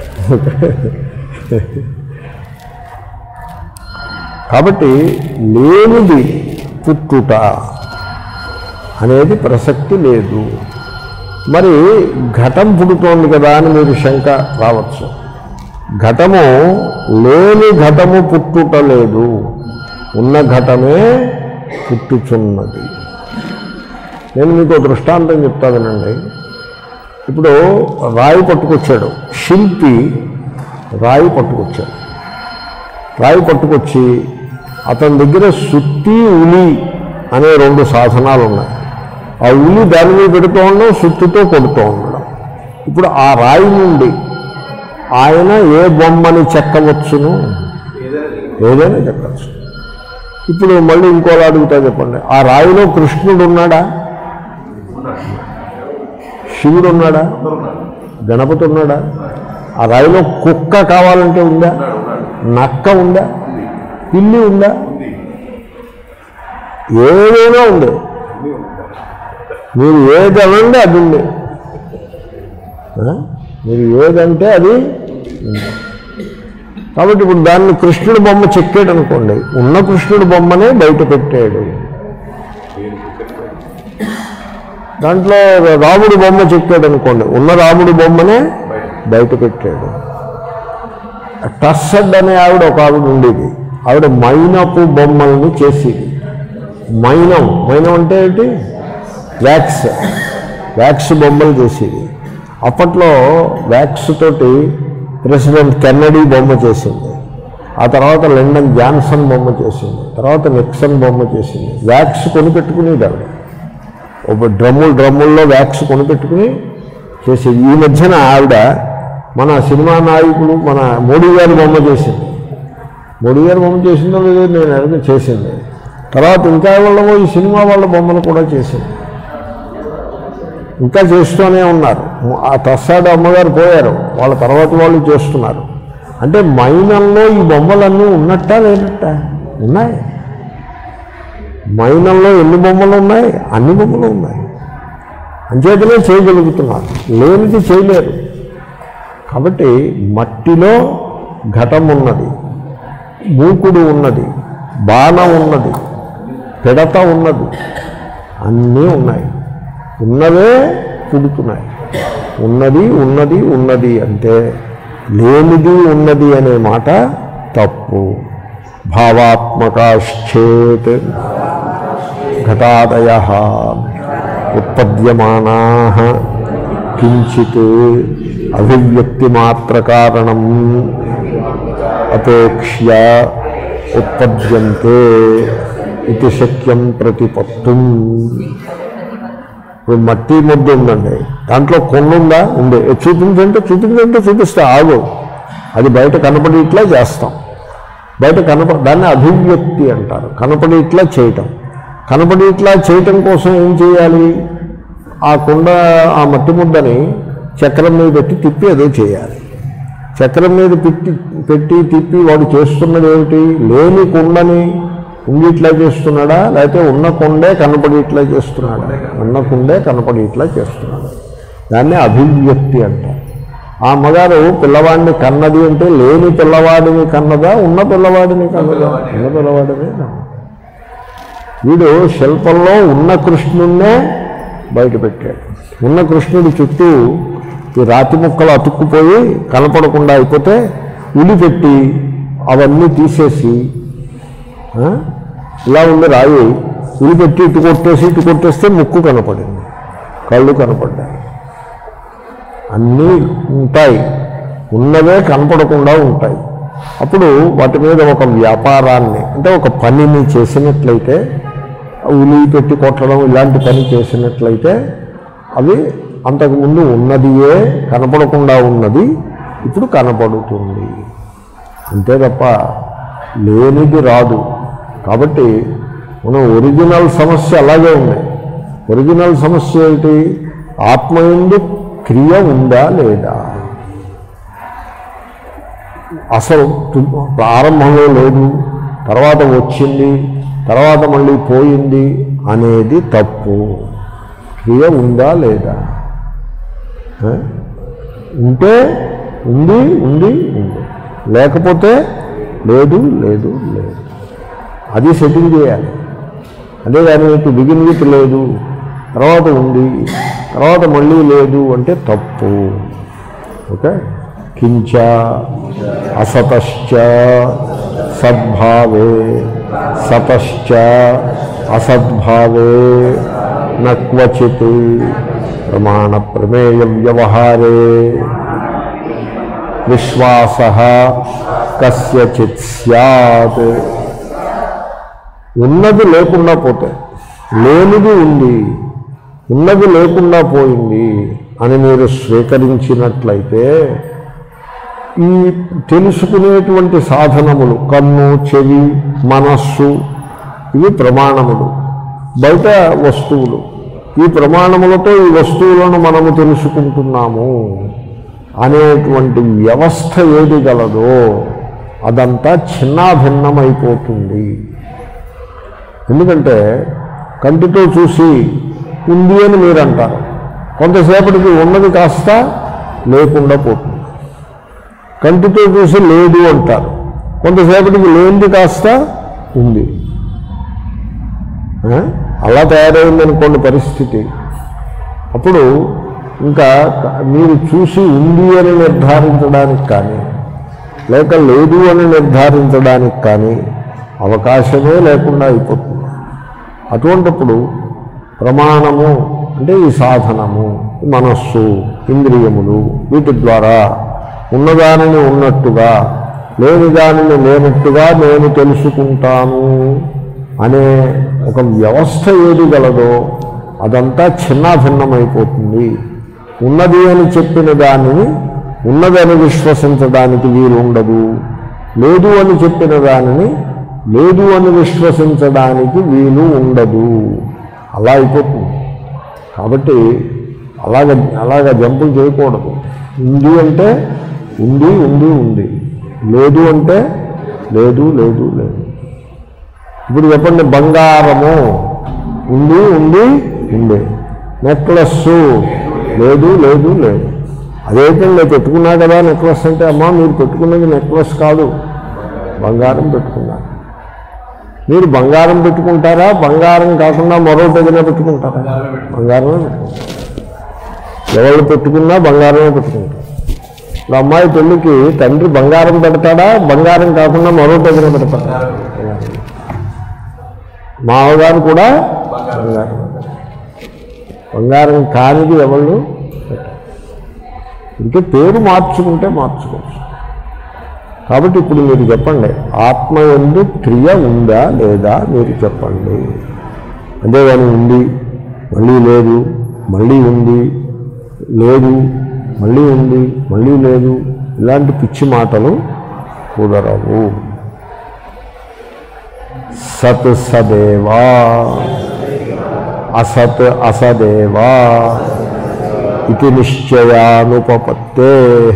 కాబట్టి లేనిది పుట్టుట అనేది ప్రసక్తి లేదు మరి ఘటం పుడుతోంది కదా అని మీరు శంక రావచ్చు ఘటము లేని ఘటము పుట్టుట లేదు ఉన్న ఘటమే పుట్టుచున్నది నేను మీకు దృష్టాంతం చెప్తా వినండి ఇప్పుడు రాయి పట్టుకొచ్చాడు శిల్పి రాయి పట్టుకొచ్చాడు రాయి పట్టుకొచ్చి అతని దగ్గర సుత్తి ఉలి అనే రెండు సాధనాలు ఉన్నాయి ఆ ఉలి దాని మీద పెడుతూ ఉండడం సుత్తితో కొడుతూ ఉండడం ఇప్పుడు ఆ రాయి నుండి ఆయన ఏ బొమ్మని చెక్కవచ్చును ఏదైనా చెక్కచ్చు ఇప్పుడు మళ్ళీ ఇంకోలా అడుగుతా చెప్పండి ఆ రాయిలో కృష్ణుడు ఉన్నాడా శివుడు ఉన్నాడా గణపతి ఉన్నాడా ఆ రాయిలో కుక్క కావాలంటే ఉందా నక్క ఉందా పిల్లి ఉందా ఏదైనా ఉంది మీరు ఏది అనండి అది ఉంది ఆ? మీరు ఏదంటే అది ఉంది. కాబట్టి ఇప్పుడు దాన్ని కృష్ణుడి బొమ్మ చెక్కాడు అనుకోండి ఉన్న కృష్ణుడి బొమ్మనే బయట పెట్టాడు దాంట్లో రాముడి బొమ్మ చెక్కాడు అనుకోండి ఉన్న రాముడి బొమ్మనే బయట పెట్టాడు టస్సడ్ అనే ఆవిడ ఒక ఆవిడ ఉండేది ఆవిడ మైనపు బొమ్మల్ని చేసేది మైనం మైనం అంటే ఏంటి వ్యాక్స్ వ్యాక్స్ బొమ్మలు చేసేది అప్పట్లో వ్యాక్స్ తోటి ప్రెసిడెంట్ కెన్నడీ బొమ్మ చేసింది ఆ తర్వాత లండన్ జాన్సన్ బొమ్మ చేసింది తర్వాత నిక్సన్ బొమ్మ చేసింది వ్యాక్స్ కొనిపెట్టుకునేది ఆవిడ ఒక డ్రమ్ములు డ్రమ్ముల్లో వ్యాక్స్ కొనిపెట్టుకుని చేసేది ఈ మధ్యన ఆవిడ మన సినిమా నాయకుడు మన మోడీ గారి బొమ్మ చేసింది మోడీ గారి బొమ్మ చేసిందో లేదో నేను అడిగి చేసింది తర్వాత ఇంకా వాళ్ళమో ఈ సినిమా వాళ్ళ బొమ్మలు కూడా చేసింది ఇంకా చేస్తూనే ఉన్నారు ఆ తస్సాడు అమ్మగారు పోయారు వాళ్ళ తర్వాత వాళ్ళు చేస్తున్నారు అంటే మైనంలో ఈ బొమ్మలన్నీ ఉన్నట్టా లేనట్టా ఉన్నాయి మైనంలో ఎన్ని బొమ్మలు ఉన్నాయి అన్ని బొమ్మలు ఉన్నాయి అంచేతనే చేయగలుగుతున్నారు లేనిది చేయలేరు కాబట్టి మట్టిలో ఘటం ఉన్నది మూకుడు ఉన్నది బాణం ఉన్నది పిడత ఉన్నది అన్నీ ఉన్నాయి ఉన్నవే పుడుతున్నాయి ఉన్నది ఉన్నది ఉన్నది అంటే లేనిది ఉన్నది అనే మాట తప్పు భావాత్మకాశ్చేత్ ఘటాదయ ఉత్పద్యమానా కించిత్ అభివ్యక్తిమాత్రకారణం అపేక్ష్య ఉత్పద్యంతే ఇది శక్యం ప్రతిపత్తుం ఇప్పుడు మట్టి ముద్ద ఉందండి దాంట్లో కొన్నుందా ఉంది ఏ చూపించంటే చూపించంటే చూపిస్తే ఆగు అది బయట కనపడి ఇట్లా చేస్తాం బయట కనప దాన్ని అభివ్యక్తి అంటారు కనపడి ఇట్లా చేయటం కనపడి ఇట్లా చేయటం కోసం ఏం చేయాలి ఆ కుండ ఆ మట్టి ముద్దని చక్రం మీద పెట్టి తిప్పి అదే చేయాలి చక్రం మీద పెట్టి పెట్టి తిప్పి వాడు చేస్తున్నది ఏమిటి లేని కుండని ఉండి ఇట్లా చేస్తున్నాడా లేకపోతే ఉన్న కుండే కనపడి ఇట్లా చేస్తున్నాడా ఉన్న కుండే కనపడి ఇట్లా చేస్తున్నాడు దాన్ని అభివ్యక్తి అంటారు ఆ అమ్మగారు పిల్లవాడిని కన్నది అంటే లేని పిల్లవాడిని కన్నదా ఉన్న పిల్లవాడిని కన్నదా ఉన్న పిల్లవాడిని కన్నదా వీడు శిల్పంలో ఉన్న కృష్ణున్నే బయట పెట్టాడు ఉన్న కృష్ణుడి చుట్టూ ఈ రాతి ముక్కలు అతుక్కుపోయి కనపడకుండా అయిపోతే ఉలి పెట్టి అవన్నీ తీసేసి ఆ, ఇలా ఉంది రాయి ఉలి పెట్టి ఇటు కొట్టేసి ఇటు కొట్టేస్తే ముక్కు కనపడింది కళ్ళు కనపడ్డాయి అన్నీ ఉంటాయి ఉన్నవే కనపడకుండా ఉంటాయి అప్పుడు వాటి మీద ఒక వ్యాపారాన్ని అంటే ఒక పనిని చేసినట్లయితే ఉలి పెట్టి కొట్టడం ఇలాంటి పని చేసినట్లయితే అవి అంతకుముందు ఉన్నదియే కనపడకుండా ఉన్నది ఇప్పుడు కనపడుతుంది అంతే తప్ప లేనిది రాదు కాబట్టి మన ఒరిజినల్ సమస్య అలాగే ఉంది ఒరిజినల్ సమస్య ఏంటి ఆత్మయందు క్రియ ఉందా లేదా అసలు తు- ప్రారంభంలో లేదు తర్వాత వచ్చింది తర్వాత మళ్ళీ పోయింది అనేది తప్పు క్రియ ఉందా లేదా ఆ? ఉంటే ఉంది ఉంది ఉంది లేకపోతే లేదు లేదు లేదు అది సెటిల్ చేయాలి అదే దాని మీకు బిగిన్ విత్ లేదు తర్వాత ఉంది తర్వాత మళ్ళీ లేదు అంటే తప్పు ఓకే కించ అసతశ్చ సద్భావే సతశ్చ అసద్భావే నక్వచిత్ ప్రమాణ ప్రమేయ వ్యవహారే విశ్వాస కస్యచిత్ సత్ ఉన్నది లేకుండా పోతే లేనిది ఉంది ఉన్నది లేకుండా పోయింది అని మీరు స్వీకరించినట్లయితే ఈ తెలుసుకునేటువంటి సాధనములు కన్ను చెవి మనస్సు ఇవి ప్రమాణములు బయట వస్తువులు ఈ ప్రమాణములతో ఈ వస్తువులను మనము తెలుసుకుంటున్నాము అనేటువంటి వ్యవస్థ ఏది గలదో అదంతా చిన్నాభిన్నమైపోతుంది ఎందుకంటే కంటితో చూసి ఉంది అని మీరు అంటారు కొంతసేపటికి ఉన్నది కాస్త లేకుండా పోతుంది కంటితో చూసి లేదు అంటారు కొంతసేపటికి లేనిది కాస్త ఉంది ఆ? అలా తయారైందనుకోండి పరిస్థితి అప్పుడు ఇంకా మీరు చూసి ఉంది అని నిర్ధారించడానికి కానీ లేక లేదు అని నిర్ధారించడానికి కానీ అవకాశమే లేకుండా అయిపోతుంది అటువంటప్పుడు ప్రమాణము అంటే ఈ సాధనము ఈ మనస్సు ఇంద్రియములు వీటి ద్వారా ఉన్నదానిని ఉన్నట్టుగా లేని దానిని లేనట్టుగా నేను తెలుసుకుంటాను అనే ఒక వ్యవస్థ ఏది గలదో అదంతా చిన్నాభిన్నమైపోతుంది ఉన్నది అని చెప్పిన దానిని ఉన్నదని విశ్వసించడానికి వీలు ఉండదు లేదు అని చెప్పిన దానిని లేదు అని విశ్వసించడానికి వీలు ఉండదు అలా అయిపోతుంది కాబట్టి అలాగ అలాగ జంపులు చేయకూడదు ఉంది అంటే ఉంది ఉంది ఉంది లేదు అంటే లేదు లేదు లేదు ఇప్పుడు చెప్పండి బంగారము ఉంది ఉంది ఉంది నెక్లెస్ లేదు లేదు లేదు అదైతే నేను పెట్టుకున్నా కదా నెక్లెస్ అంటే అమ్మా మీరు పెట్టుకున్నది నెక్లెస్ కాదు బంగారం పెట్టుకున్నారు మీరు బంగారం పెట్టుకుంటారా బంగారం కాకుండా మరొకటి ఏదైనా పెట్టుకుంటారా బంగారమే పెట్టుకుంటారు ఎవరు పెట్టుకున్నా బంగారమే పెట్టుకుంటారు ఇప్పుడు అమ్మాయి పెళ్ళికి తండ్రి బంగారం పెడతాడా బంగారం కాకుండా మరొకటి ఏదైనా పెడతాడా మామగారు కూడా బంగారం బంగారం కానిది ఎవళ్ళు పెట్టరు. ఇంకే పేరు మార్చుకుంటే మార్చుకోవచ్చు కాబట్టి ఇప్పుడు మీరు చెప్పండి ఆత్మ ఎందు క్రియ ఉందా లేదా మీరు చెప్పండి అంతేగాని ఉంది మళ్ళీ లేదు మళ్ళీ ఉంది లేదు మళ్ళీ ఉంది మళ్ళీ లేదు ఇలాంటి పిచ్చి మాటలు కుదరవు సత్ సదేవా అసత్ అసదేవా ఇది నిశ్చయానుపపత్తే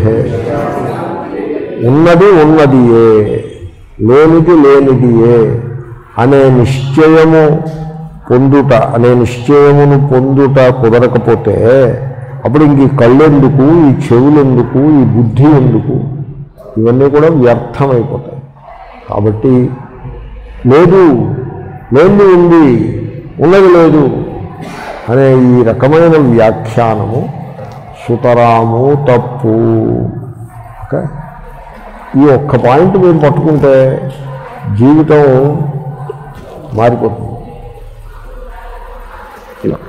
ఉన్నది ఉన్నదియే లేనిది లేనిదియే అనే నిశ్చయము పొందుట అనే నిశ్చయమును పొందుట కుదరకపోతే అప్పుడు ఇంక ఈ కళ్ళెందుకు ఈ చెవులెందుకు ఈ బుద్ధి ఎందుకు ఇవన్నీ కూడా వ్యర్థమైపోతాయి కాబట్టి లేదు లేనిది ఉంది ఉన్నది లేదు అనే ఈ రకమైన వ్యాఖ్యానము సుతరాము తప్పు ఓకే ఈ ఒక్క పాయింట్ మీరు పట్టుకుంటే జీవితం మారిపోతుంది ఇలా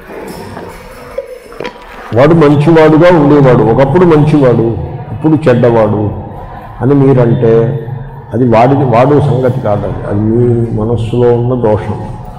వాడు మంచివాడుగా ఉండేవాడు ఒకప్పుడు మంచివాడు ఇప్పుడు చెడ్డవాడు అని మీరంటే అది వాడిది వాడు సంగతి కాదండి అది మీ మనస్సులో ఉన్న దోషం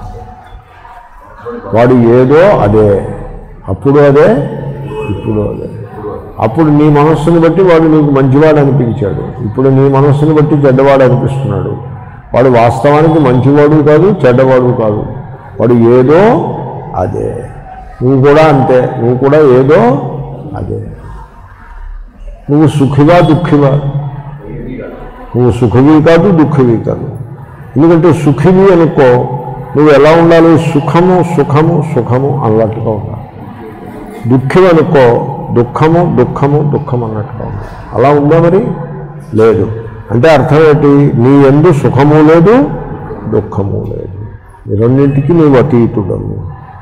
వాడు ఏదో అదే అప్పుడు అదే ఇప్పుడు అదే అప్పుడు నీ మనస్సుని బట్టి వాడు నీకు మంచివాడు అనిపించాడు ఇప్పుడు నీ మనస్సుని బట్టి చెడ్డవాడు అనిపిస్తున్నాడు వాడు వాస్తవానికి మంచివాడు కాదు చెడ్డవాడు కాదు వాడు ఏదో అదే నువ్వు కూడా అంతే నువ్వు కూడా ఏదో అదే నువ్వు సుఖివా దుఃఖివా నువ్వు సుఖవి కాదు దుఃఖవి కాదు ఎందుకంటే సుఖివి అనుకో నువ్వు ఎలా ఉండాలి సుఖము సుఖము సుఖము అన్నట్టుగా ఉండాలి దుఃఖం అనుకో దుఃఖము దుఃఖము దుఃఖం అన్నట్టుగా ఉంది అలా ఉందా మరి లేదు అంటే అర్థం ఏంటి నీ ఎందు సుఖము లేదు దుఃఖము లేదు ఈ రెండింటికి నీవు అతీతుడము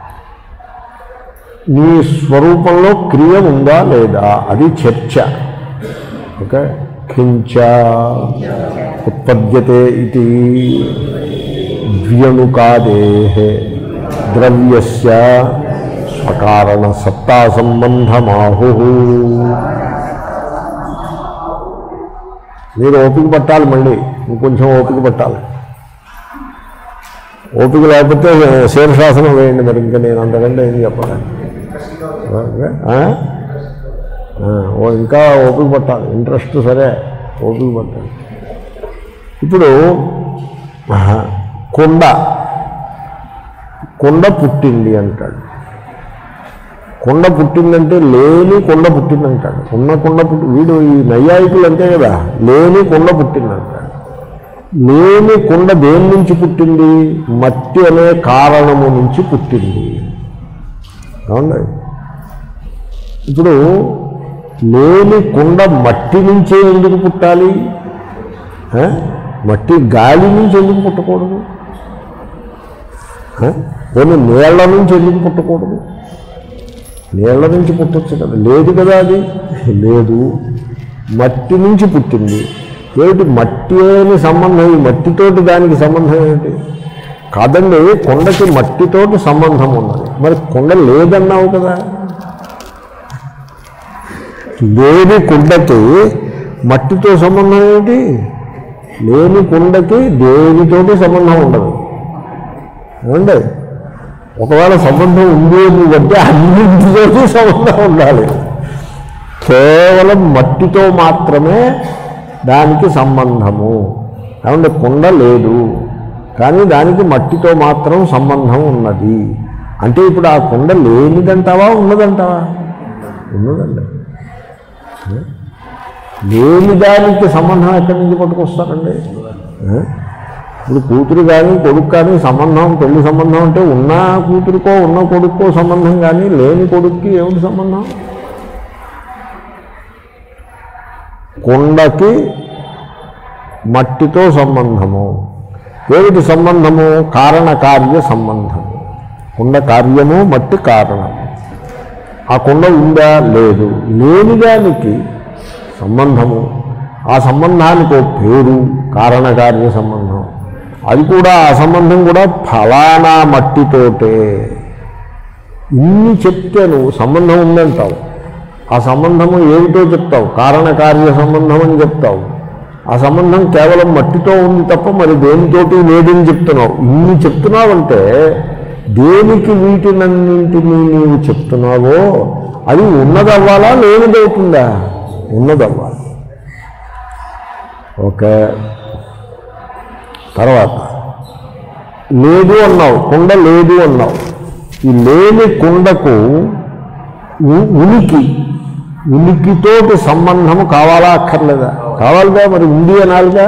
నీ స్వరూపంలో క్రియ ఉందా లేదా అది చర్చ ఓకే కించ ఉత్పద్యతే ఇది ద్వ్యణుకాదే ద్రవ్యస్య స్వకారణ సత్తా సంబంధమాహు మీరు ఓపిక పట్టాలి మళ్ళీ ఇంకొంచెం ఓపిక పట్టాలి ఓపిక లేకపోతే శీర్షాసనం వేయండి మరి ఇంకా నేను అంతకంటే ఏం చెప్పాలి ఓకే? ఆ? ఆ, ఓ ఇంకా ఓపిక పట్టాలి ఇంట్రెస్ట్ సరే ఓపిక పట్టాలి ఇప్పుడు ఆహా, కుండ కొండ పుట్టింది అంటాడు కొండ పుట్టిందంటే లేని కొండ పుట్టిందంటాడు ఉన్న కొండ పుట్టి వీడు ఈ నైయాయికులు అంతే కదా లేని కొండ పుట్టిందంటాడు లేని కొండ దేని నుంచి పుట్టింది మట్టి అనే కారణము నుంచి పుట్టింది ఏమండి ఇప్పుడు లేని కుండ మట్టి నుంచే ఎందుకు పుట్టాలి ఆ? మట్టి గాలి నుంచి ఎందుకు పుట్టకూడదు ఆ? కొన్ని నీళ్ల నుంచి ఎందుకు పుట్టకూడదు నీళ్ల నుంచి పుట్టచ్చు కదా లేదు కదా అది లేదు మట్టి నుంచి పుట్టింది ఏమిటి మట్టి అని సంబంధం ఈ మట్టితోటి దానికి సంబంధం ఏంటి కాదండి కొండకి మట్టితోటి సంబంధం ఉన్నది మరి కొండ లేదన్నావు కదా లేని కుండకి మట్టితో సంబంధం ఏమిటి లేని కుండకి దేనితోటి సంబంధం ఉండదు ఏమండి ఒకవేళ సంబంధం ఉంది అంటే అన్నింటితోటి సంబంధం ఉండాలి కేవలం మట్టితో మాత్రమే దానికి సంబంధము ఏమంటే కుండ లేదు కానీ దానికి మట్టితో మాత్రం సంబంధం ఉన్నది అంటే ఇప్పుడు ఆ కుండ లేనిదంటావా ఉన్నదంటావా ఉన్నదండి లేని దానికి సంబంధం ఎక్కడి నుంచి పట్టుకొస్తారండి ఆ? ఇప్పుడు కూతురు కానీ కొడుకు కానీ సంబంధం పెళ్లి సంబంధం అంటే ఉన్న కూతురుకో ఉన్న కొడుక్కో సంబంధం కానీ లేని కొడుక్కి ఏమిటి సంబంధం కుండకి మట్టితో సంబంధము ఏమిటి సంబంధము కారణకార్య సంబంధము కుండ కార్యము మట్టి కారణము ఆ కుండ ఉందా లేదు లేని దానికి సంబంధము ఆ సంబంధానికి ఒక పేరు కారణకార్య సంబంధం అది కూడా ఆ సంబంధం కూడా ఫలానా మట్టితోటే ఇన్ని చెప్తే నువ్వు సంబంధం ఉందంటావు ఆ సంబంధము ఏమిటో చెప్తావు కారణకార్య సంబంధం అని చెప్తావు ఆ సంబంధం కేవలం మట్టితో ఉంది తప్ప మరి దేనితోటి లేదని చెప్తున్నావు ఇన్ని చెప్తున్నావంటే దేనికి వీటినన్నింటినీ నీవు చెప్తున్నావో అది ఉన్నదవ్వాలా లేనిదవుతుందా ఉన్నదవ్వాలి ఓకే తర్వాత లేదు అన్నావు కుండ లేదు అన్నావు ఈ లేని కుండకు ఉ- ఉనికి ఉనికితోటి సంబంధము కావాలా అక్కర్లేదా కావాలిగా మరి ఉంది అనాలిగా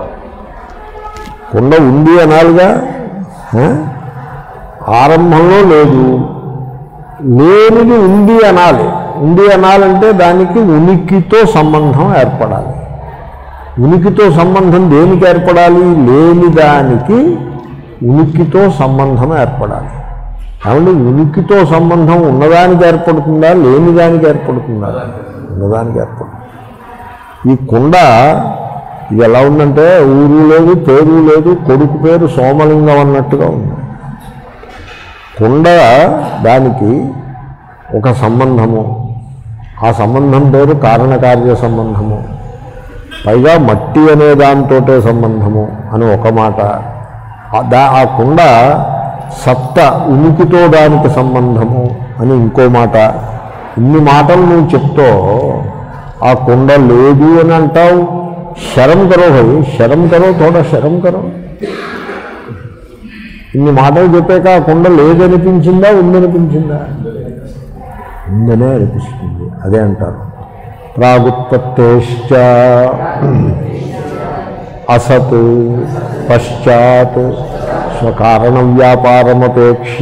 కుండ ఉంది అనాలిగా ఆ? ఆరంభంలో లేదు లేనిది ఉంది అనాలి ఉంది అనాలంటే దానికి ఉనికితో సంబంధం ఏర్పడాలి ఉనికితో సంబంధం దేనికి ఏర్పడాలి లేని దానికి ఉనికితో సంబంధం ఏర్పడాలి కాబట్టి ఉనికితో సంబంధం ఉన్నదానికి ఏర్పడుతుందా లేని దానికి ఏర్పడుతుందా ఉన్నదానికి ఏర్పడుతుంది ఈ కుండ ఇది ఎలా ఉందంటే ఊరు లేదు పేరు లేదు కొడుకు పేరు సోమలింగం అన్నట్టుగా ఉంది కుండ దానికి ఒక సంబంధము ఆ సంబంధం పేరు కారణకార్య సంబంధము పైగా మట్టి అనే దాంతోటే సంబంధము అని ఒక మాట ఆ దా- ఆ కుండ సత్త ఉనికితో దానికి సంబంధము అని ఇంకో మాట ఇన్ని మాటలు నువ్వు చెప్తో ఆ కుండ లేదు అని అంటావు శరం కరో భయ్ శరం కరో తోడ శరం కరో ఇన్ని మాటలు చెప్పాక ఆ కుండ లేదనిపించిందా ఉందనిపించిందా ఉందనే అనిపిస్తుంది అదే అంటారు ప్రాగుత్పత్తేశ్చ అసత్ పశ్చాత్ స్వకారణ వ్యాపారమపేక్ష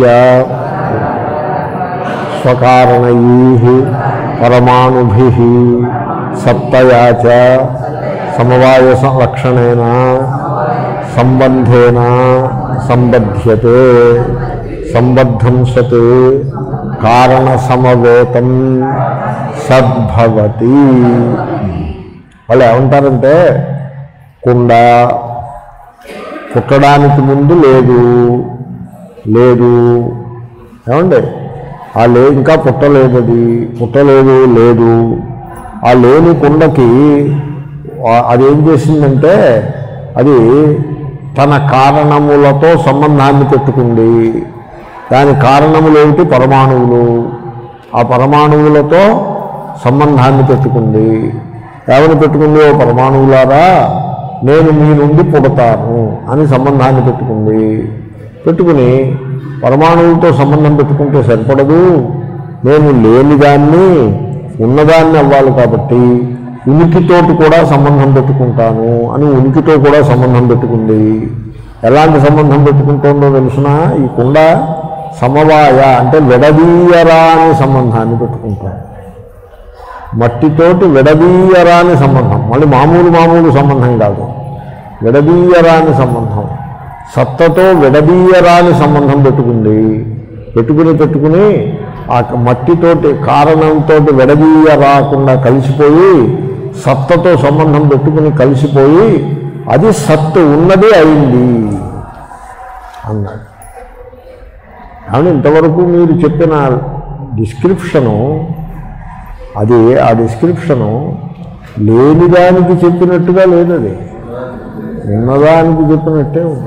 స్వకారణై పరమాణుభి సత్తయా చ సమవాయ లక్షణేన సంబంధేన సంబధ్యతే సంబద్ధం సత్ కారణ సమవేతం సద్భవతి వాళ్ళు ఏమంటారంటే కుండ పుట్టడానికి ముందు లేదు లేదు ఏమండి ఆ లే ఇంకా పుట్టలేదు అది పుట్టలేదు లేదు ఆ లేని కుండకి ఆ- అదేం చేసిందంటే అది తన కారణములతో సంబంధాన్ని పెట్టుకుంది దాని కారణములు ఏమిటి పరమాణువులు ఆ పరమాణువులతో సంబంధాన్ని పెట్టుకుంది ఏమని పెట్టుకుంది ఓ పరమాణువులారా నేను మీ నుండి పుడతాను అని సంబంధాన్ని పెట్టుకుంది పెట్టుకుని పరమాణువులతో సంబంధం పెట్టుకుంటే సరిపడదు నేను లేనిదాన్ని ఉన్నదాన్ని అవ్వాలి కాబట్టి ఉనికితోటి కూడా సంబంధం పెట్టుకుంటాను అని ఉనికితో కూడా సంబంధం పెట్టుకుంది ఎలాంటి సంబంధం పెట్టుకుంటుందో తెలుసిన ఈ కుండ సమవాయ అంటే విడదీయరాని సంబంధాన్ని పెట్టుకుంటాను మట్టితోటి విడదీయరాని సంబంధం మళ్ళీ మామూలు మామూలు సంబంధం కాదు విడదీయరాని సంబంధం సత్తతో విడదీయరాని సంబంధం పెట్టుకుంది పెట్టుకుని పెట్టుకుని ఆ మట్టితోటి కారణంతో విడదీయరాకుండా కలిసిపోయి సత్తతో సంబంధం పెట్టుకుని కలిసిపోయి అది సత్తు ఉన్నది అయింది అన్నాడు కానీ ఇంతవరకు మీరు చెప్పిన డిస్క్రిప్షను అది ఆ డిస్క్రిప్షను లేనిదానికి చెప్పినట్టుగా లేదు అది ఉన్నదానికి చెప్పినట్టే ఉంది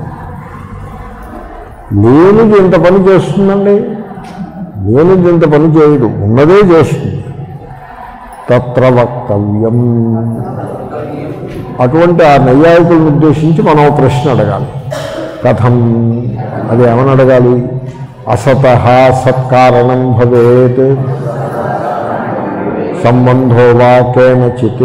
లేనిది ఇంత పని చేస్తుందండి లేనిది ఇంత పని చేయడు ఉన్నదే చేస్తుంది తత్ర వక్తవ్యం అటువంటి ఆ నైయాయికులను ఉద్దేశించి మనం ఓ ప్రశ్న అడగాలి కథం అది ఏమని అడగాలి అసత సత్కారణం భవేత్ సంబంధో వా కేనచిత్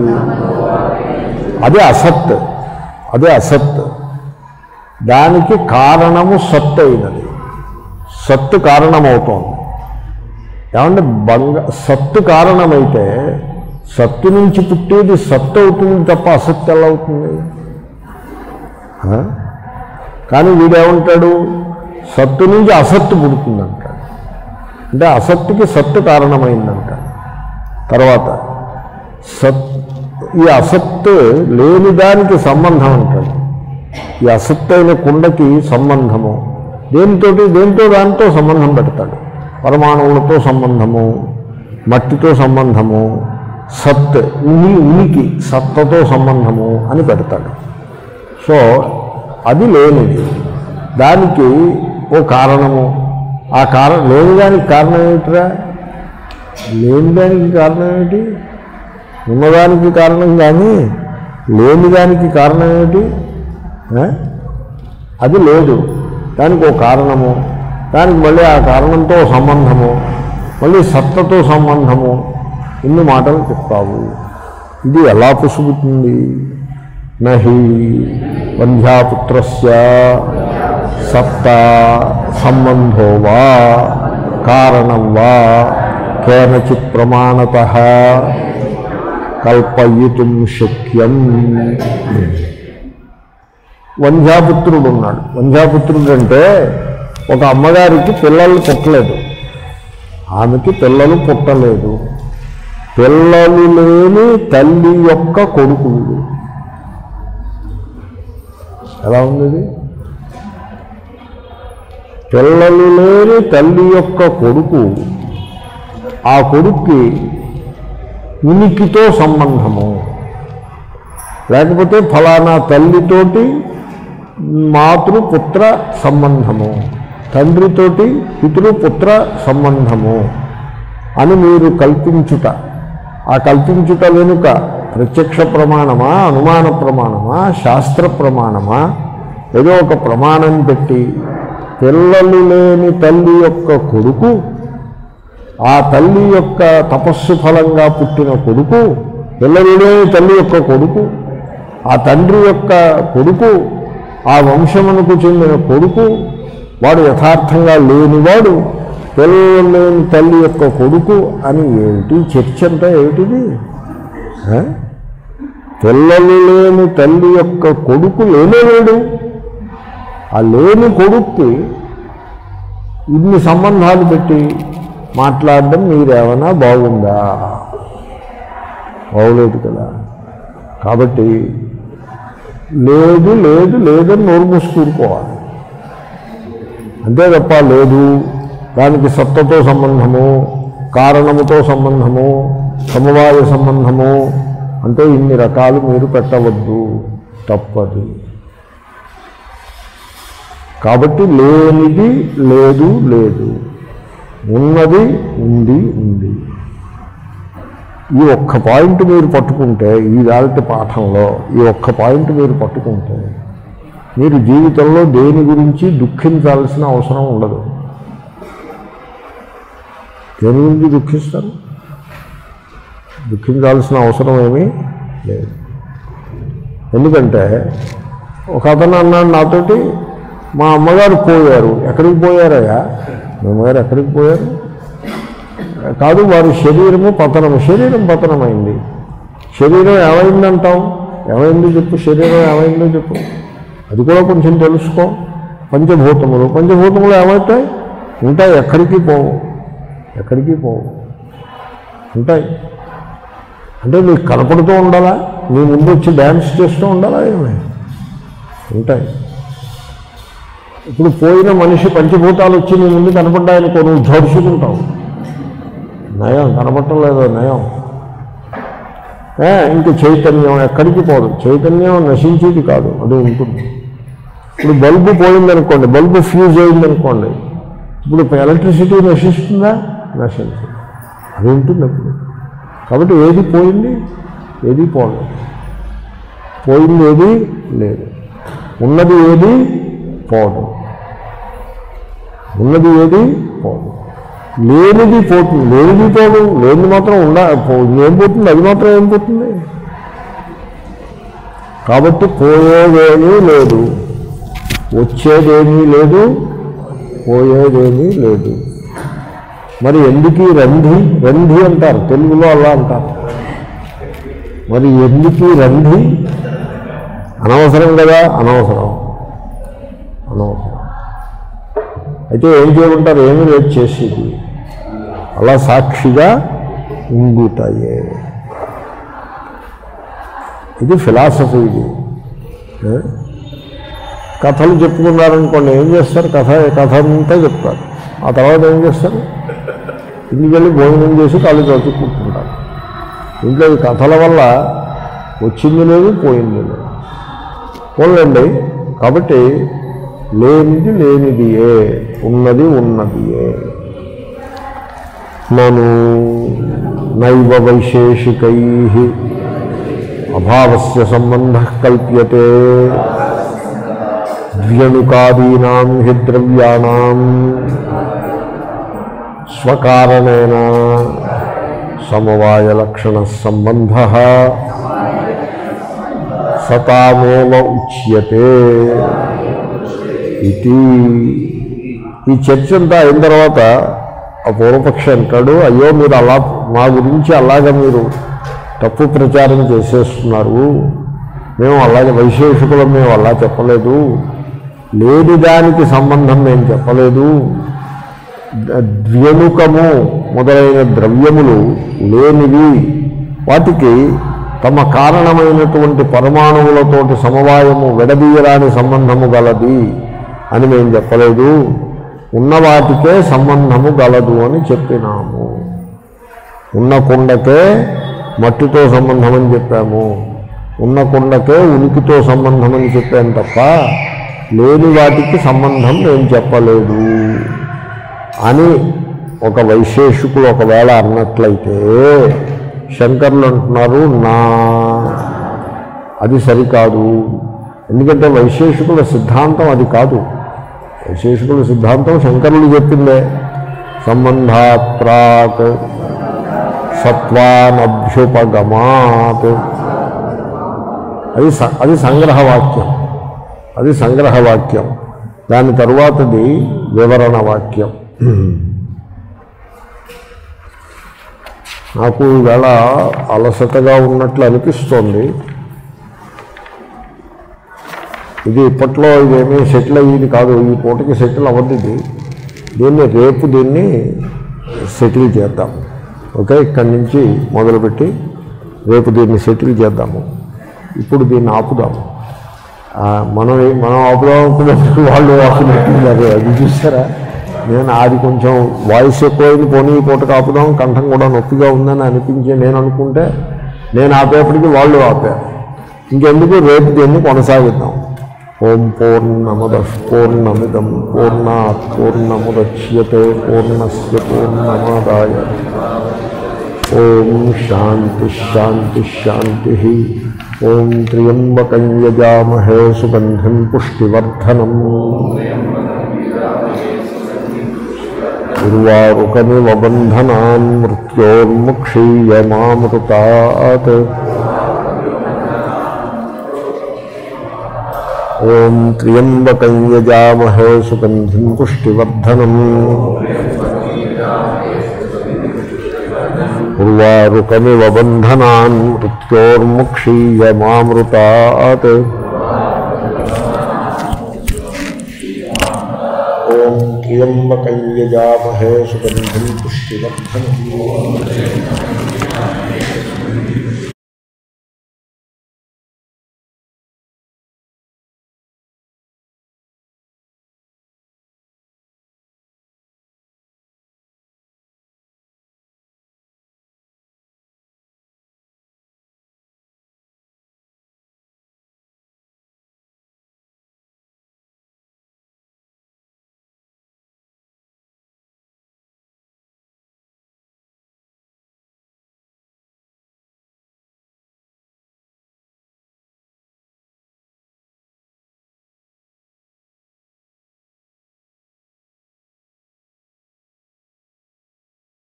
అది అసత్ అదే అసత్ దానికి కారణము సత్ అయినది సత్తు కారణమవుతోంది ఏమంటే బంగ సత్తు కారణమైతే సత్తు నుంచి పుట్టేది సత్తు అవుతుంది తప్ప అసత్తు ఎలా అవుతుంది ఆ? కానీ వీడేమంటాడు సత్తు నుంచి అసత్తు పుడుతుందంటాడు అంటే అసత్తుకి సత్తు కారణమైందంటాడు తర్వాత సత్ ఈ అసత్తు లేని దానికి సంబంధం అంటాడు ఈ అసత్తైన కుండకి సంబంధము దేనితోటి దేంతో దానితో సంబంధం పెడతాడు పరమాణువులతో సంబంధము మట్టితో సంబంధము సత్ ఉని ఉనికి సత్తతో సంబంధము అని పెడతాడు సో అది లేనిది దానికి ఓ కారణము ఆ కారణం లేని దానికి కారణం ఏమిటిరా లేని దానికి కారణం ఏమిటి ఉన్నదానికి కారణం కానీ లేని దానికి కారణం ఏమిటి ఆ? అది లేదు దానికి ఒక కారణము దానికి మళ్ళీ ఆ కారణంతో సంబంధము మళ్ళీ సత్తతో సంబంధము ఇన్ని మాటలు చెప్తావు ఇది ఎలా పుసుగుతుంది నహి వంధ్యాపుత్రస్య సత్త సంబంధో వా కారణం వా కేనచిత్ ప్రమాణత కల్పయితుం శక్యం వంధ్యాపుత్రుడు ఉన్నాడు వంధ్యాపుత్రుడు అంటే ఒక అమ్మగారికి పిల్లలు పుట్టలేదు ఆమెకి పిల్లలు పుట్టలేదు పిల్లలు లేని తల్లి యొక్క కొడుకు వీడు. ఎలా ఉంది ఇది? పిల్లలు లేని తల్లి యొక్క కొడుకు ఆ కొడుక్కి ఉనికితో సంబంధము లేకపోతే ఫలానా తల్లితోటి మాతృపుత్ర సంబంధము తండ్రితోటి పితృపుత్ర సంబంధము అని మీరు కల్పించుట ఆ కల్పించుట వెనుక ప్రత్యక్ష ప్రమాణమా అనుమాన ప్రమాణమా శాస్త్ర ప్రమాణమా ఏదో ఒక ప్రమాణం పెట్టి పిల్లలు లేని తల్లి యొక్క కొడుకు ఆ తల్లి యొక్క తపస్సు ఫలంగా పుట్టిన కొడుకు పిల్లలు లేని తల్లి యొక్క కొడుకు ఆ తండ్రి యొక్క కొడుకు ఆ వంశమునకు చెందిన కొడుకు వాడు యథార్థంగా లేనివాడు పిల్లలు లేని తల్లి యొక్క కొడుకు అని ఏమిటి చర్చ అంతా ఏమిటిది ఆ? పిల్లలు లేని తల్లి యొక్క కొడుకు లేనేలేడు ఆ లేని కొడుక్కి ఇన్ని సంబంధాలు పెట్టి మాట్లాడడం మీరేమైనా బాగుందా బాగోలేదు కదా కాబట్టి లేదు లేదు లేదని నోరు మూసుకూరుకోవాలి అంతే తప్ప లేదు దానికి సత్తతో సంబంధము కారణముతో సంబంధము సమవాయ సంబంధము అంటే ఇన్ని రకాలు మీరు పెట్టవద్దు తప్పదు కాబట్టి లేనిది లేదు లేదు ఉన్నది ఉంది ఉంది ఈ ఒక్క పాయింట్ మీరు పట్టుకుంటే ఈ వేళటి పాఠంలో ఈ ఒక్క పాయింట్ మీరు పట్టుకుంటే మీరు జీవితంలో దేని గురించి దుఃఖించాల్సిన అవసరం ఉండదు దేని గురించి దుఃఖిస్తారు దుఃఖించాల్సిన అవసరం ఏమీ లేదు ఎందుకంటే ఒక అతను అన్నాడు నాతోటి మా అమ్మగారు పోయారు ఎక్కడికి పోయారయ్యా మా అమ్మగారు ఎక్కడికి పోయారు కాదు వారి శరీరము పతనము శరీరం పతనమైంది శరీరం ఏమైందంటావు ఏమైంది చెప్పు శరీరం ఏమైందో చెప్పు అది కూడా కొంచెం తెలుసుకో పంచభూతములు పంచభూతములు ఏమవుతాయి ఉంటాయి ఎక్కడికి పోవు ఎక్కడికి పోవు ఉంటాయి అంటే నీకు కనపడుతూ ఉండాలా నీ ముందు వచ్చి డ్యాన్స్ చేస్తూ ఉండాలా ఏమి ఉంటాయి ఇప్పుడు పోయిన మనిషి పంచభూతాలు వచ్చి నీ ముందు కనపడ్డాయనుకో నువ్వు జడుచుకుంటావు నయం కనపడటం నయం ఏ, ఇంక చైతన్యం ఎక్కడికి పోదు చైతన్యం నశించేది కాదు అది ఉంటుంది ఇప్పుడు బల్బు పోయిందనుకోండి బల్బు ఫ్యూజ్ అయిందనుకోండి ఇప్పుడు ఎలక్ట్రిసిటీ నశిస్తుందా నశించదు అది ఉంటుంది అప్పుడు కాబట్టి ఏది పోయింది ఏది పోలేదు పోయింది ఏది లేదు ఉన్నది ఏది పోదు ఉన్నది ఏది పోదు లేనిది పోతుంది లేనిది పోదు లేనిది మాత్రం ఉండ పో- ఏం పోతుంది అది మాత్రం ఏం పోతుంది కాబట్టి పోయేదేమీ లేదు వచ్చేదేమీ లేదు పోయేదేమీ లేదు మరి ఎందుకు ఈ రంధి రంధి అంటారు తెలుగులో అలా అంటారు మరి ఎందుకు ఈ రంధి అనవసరం కదా అనవసరం అనవసరం అయితే ఏం చేయమంటారు ఏమీ లేదు చేసేది అలా సాక్షిగా ఉంగుతాయే ఇది ఫిలాసఫీ ఇది ఏ? కథలు చెప్పుకున్నారనుకోండి ఏం చేస్తారు కథ కథ అంతా చెప్తారు ఆ తర్వాత ఏం చేస్తారు ఇంటికి వెళ్ళి భోజనం చేసి కాళ్ళు చదువుకుంటుంటారు ఇంట్లో ఈ కథల వల్ల వచ్చింది లేదు పోయింది లేదు పోలండి కాబట్టి లేనిది లేనిదియే ఉన్నది ఉన్నదియే నను నైవ వైశేషికై అభావస్య సంబంధ కల్ప్యతే ద్వ్యణుకాదీనాం హి ద్రవ్యాణం స్వకారణేన సమవాయలక్షణ సంబంధ సతామేవ ఉచ్యతే ఇది ఈ చర్చ అంతా అయిన తర్వాత ఆ పూర్వపక్షి అంటాడు అయ్యో మీరు అలా మా గురించి అలాగ మీరు తప్పు ప్రచారం చేసేస్తున్నారు మేము అలాగే వైశేషికులం మేము అలా చెప్పలేదు లేని దానికి సంబంధం మేము చెప్పలేదు ద- ద్వ్యనుకము మొదలైన ద్రవ్యములు లేనివి వాటికి తమ కారణమైనటువంటి పరమాణువులతోటి సమవాయము విడదీయరాని సంబంధము గలది అని మేము చెప్పలేదు ఉన్న వాటికే సంబంధము గలదు అని చెప్పినాము ఉన్న కుండకే మట్టితో సంబంధం అని చెప్పాము ఉన్న కుండకే ఉనికితో సంబంధం అని చెప్పాను తప్ప లేని వాటికి సంబంధం నేను చెప్పలేదు అని ఒక వైశేషికులు ఒకవేళ అన్నట్లయితే శంకర్లు అంటున్నారు నా అది సరికాదు ఎందుకంటే వైశేషికుల సిద్ధాంతం అది కాదు వైశేషికుల సిద్ధాంతం శంకరులు చెప్పిందే సంబంధాత్ ప్రాక్ సత్వానభ్యుపగమాత్ అది స- అది సంగ్రహవాక్యం అది సంగ్రహవాక్యం దాని తరువాతది వివరణ వాక్యం నాకు ఈవేళ అలసటగా ఉన్నట్లు అనిపిస్తోంది ఇది ఇప్పట్లో ఇదేమీ సెటిల్ అయ్యేది కాదు ఈ పూటకి సెటిల్ అవ్వద్దు ఇది దీన్ని రేపు దీన్ని సెటిల్ చేద్దాం ఓకే ఇక్కడి నుంచి మొదలుపెట్టి రేపు దీన్ని సెటిల్ చేద్దాము ఇప్పుడు దీన్ని ఆపుదాము ఆ, మనం మనం ఆపుదాం అనుకున్నప్పుడు వాళ్ళు ఆపుతున్నారు అది చూసారా నేను అది కొంచెం వాయిస్ ఎక్కువైంది పోనీ ఈ పూటకు ఆపుదాం కంఠం కూడా నొప్పిగా ఉందని అనిపించి నేను అనుకుంటే నేను ఆపేపటికి వాళ్ళు ఆపారు ఇంకెందుకు రేపు దీన్ని కొనసాగిద్దాం ఓం పూర్ణమద పూర్ణమిదం పూర్ణాత్ పూర్ణముద్యతే పూర్ణస్య పూర్ణమాదాయ ఓం శాంతి శాంతి శాంతి ఓం త్ర్యంబకం యజామహే సుగంధిం పుష్టివర్ధనం ఉర్వారుకమివ బంధనాన్ మృత్యోర్ముక్షీయమామృతాత్ ఓం త్ర్యంబకం యజామహే సుగంధిం పుష్టివర్ధనం ఉర్వారుకమివ బంధనాన్ మృత్యోర్ముక్షీయమామృతాత్ ఓం త్ర్యంబకం యజామహే సుగంధిం పుష్టివర్ధనం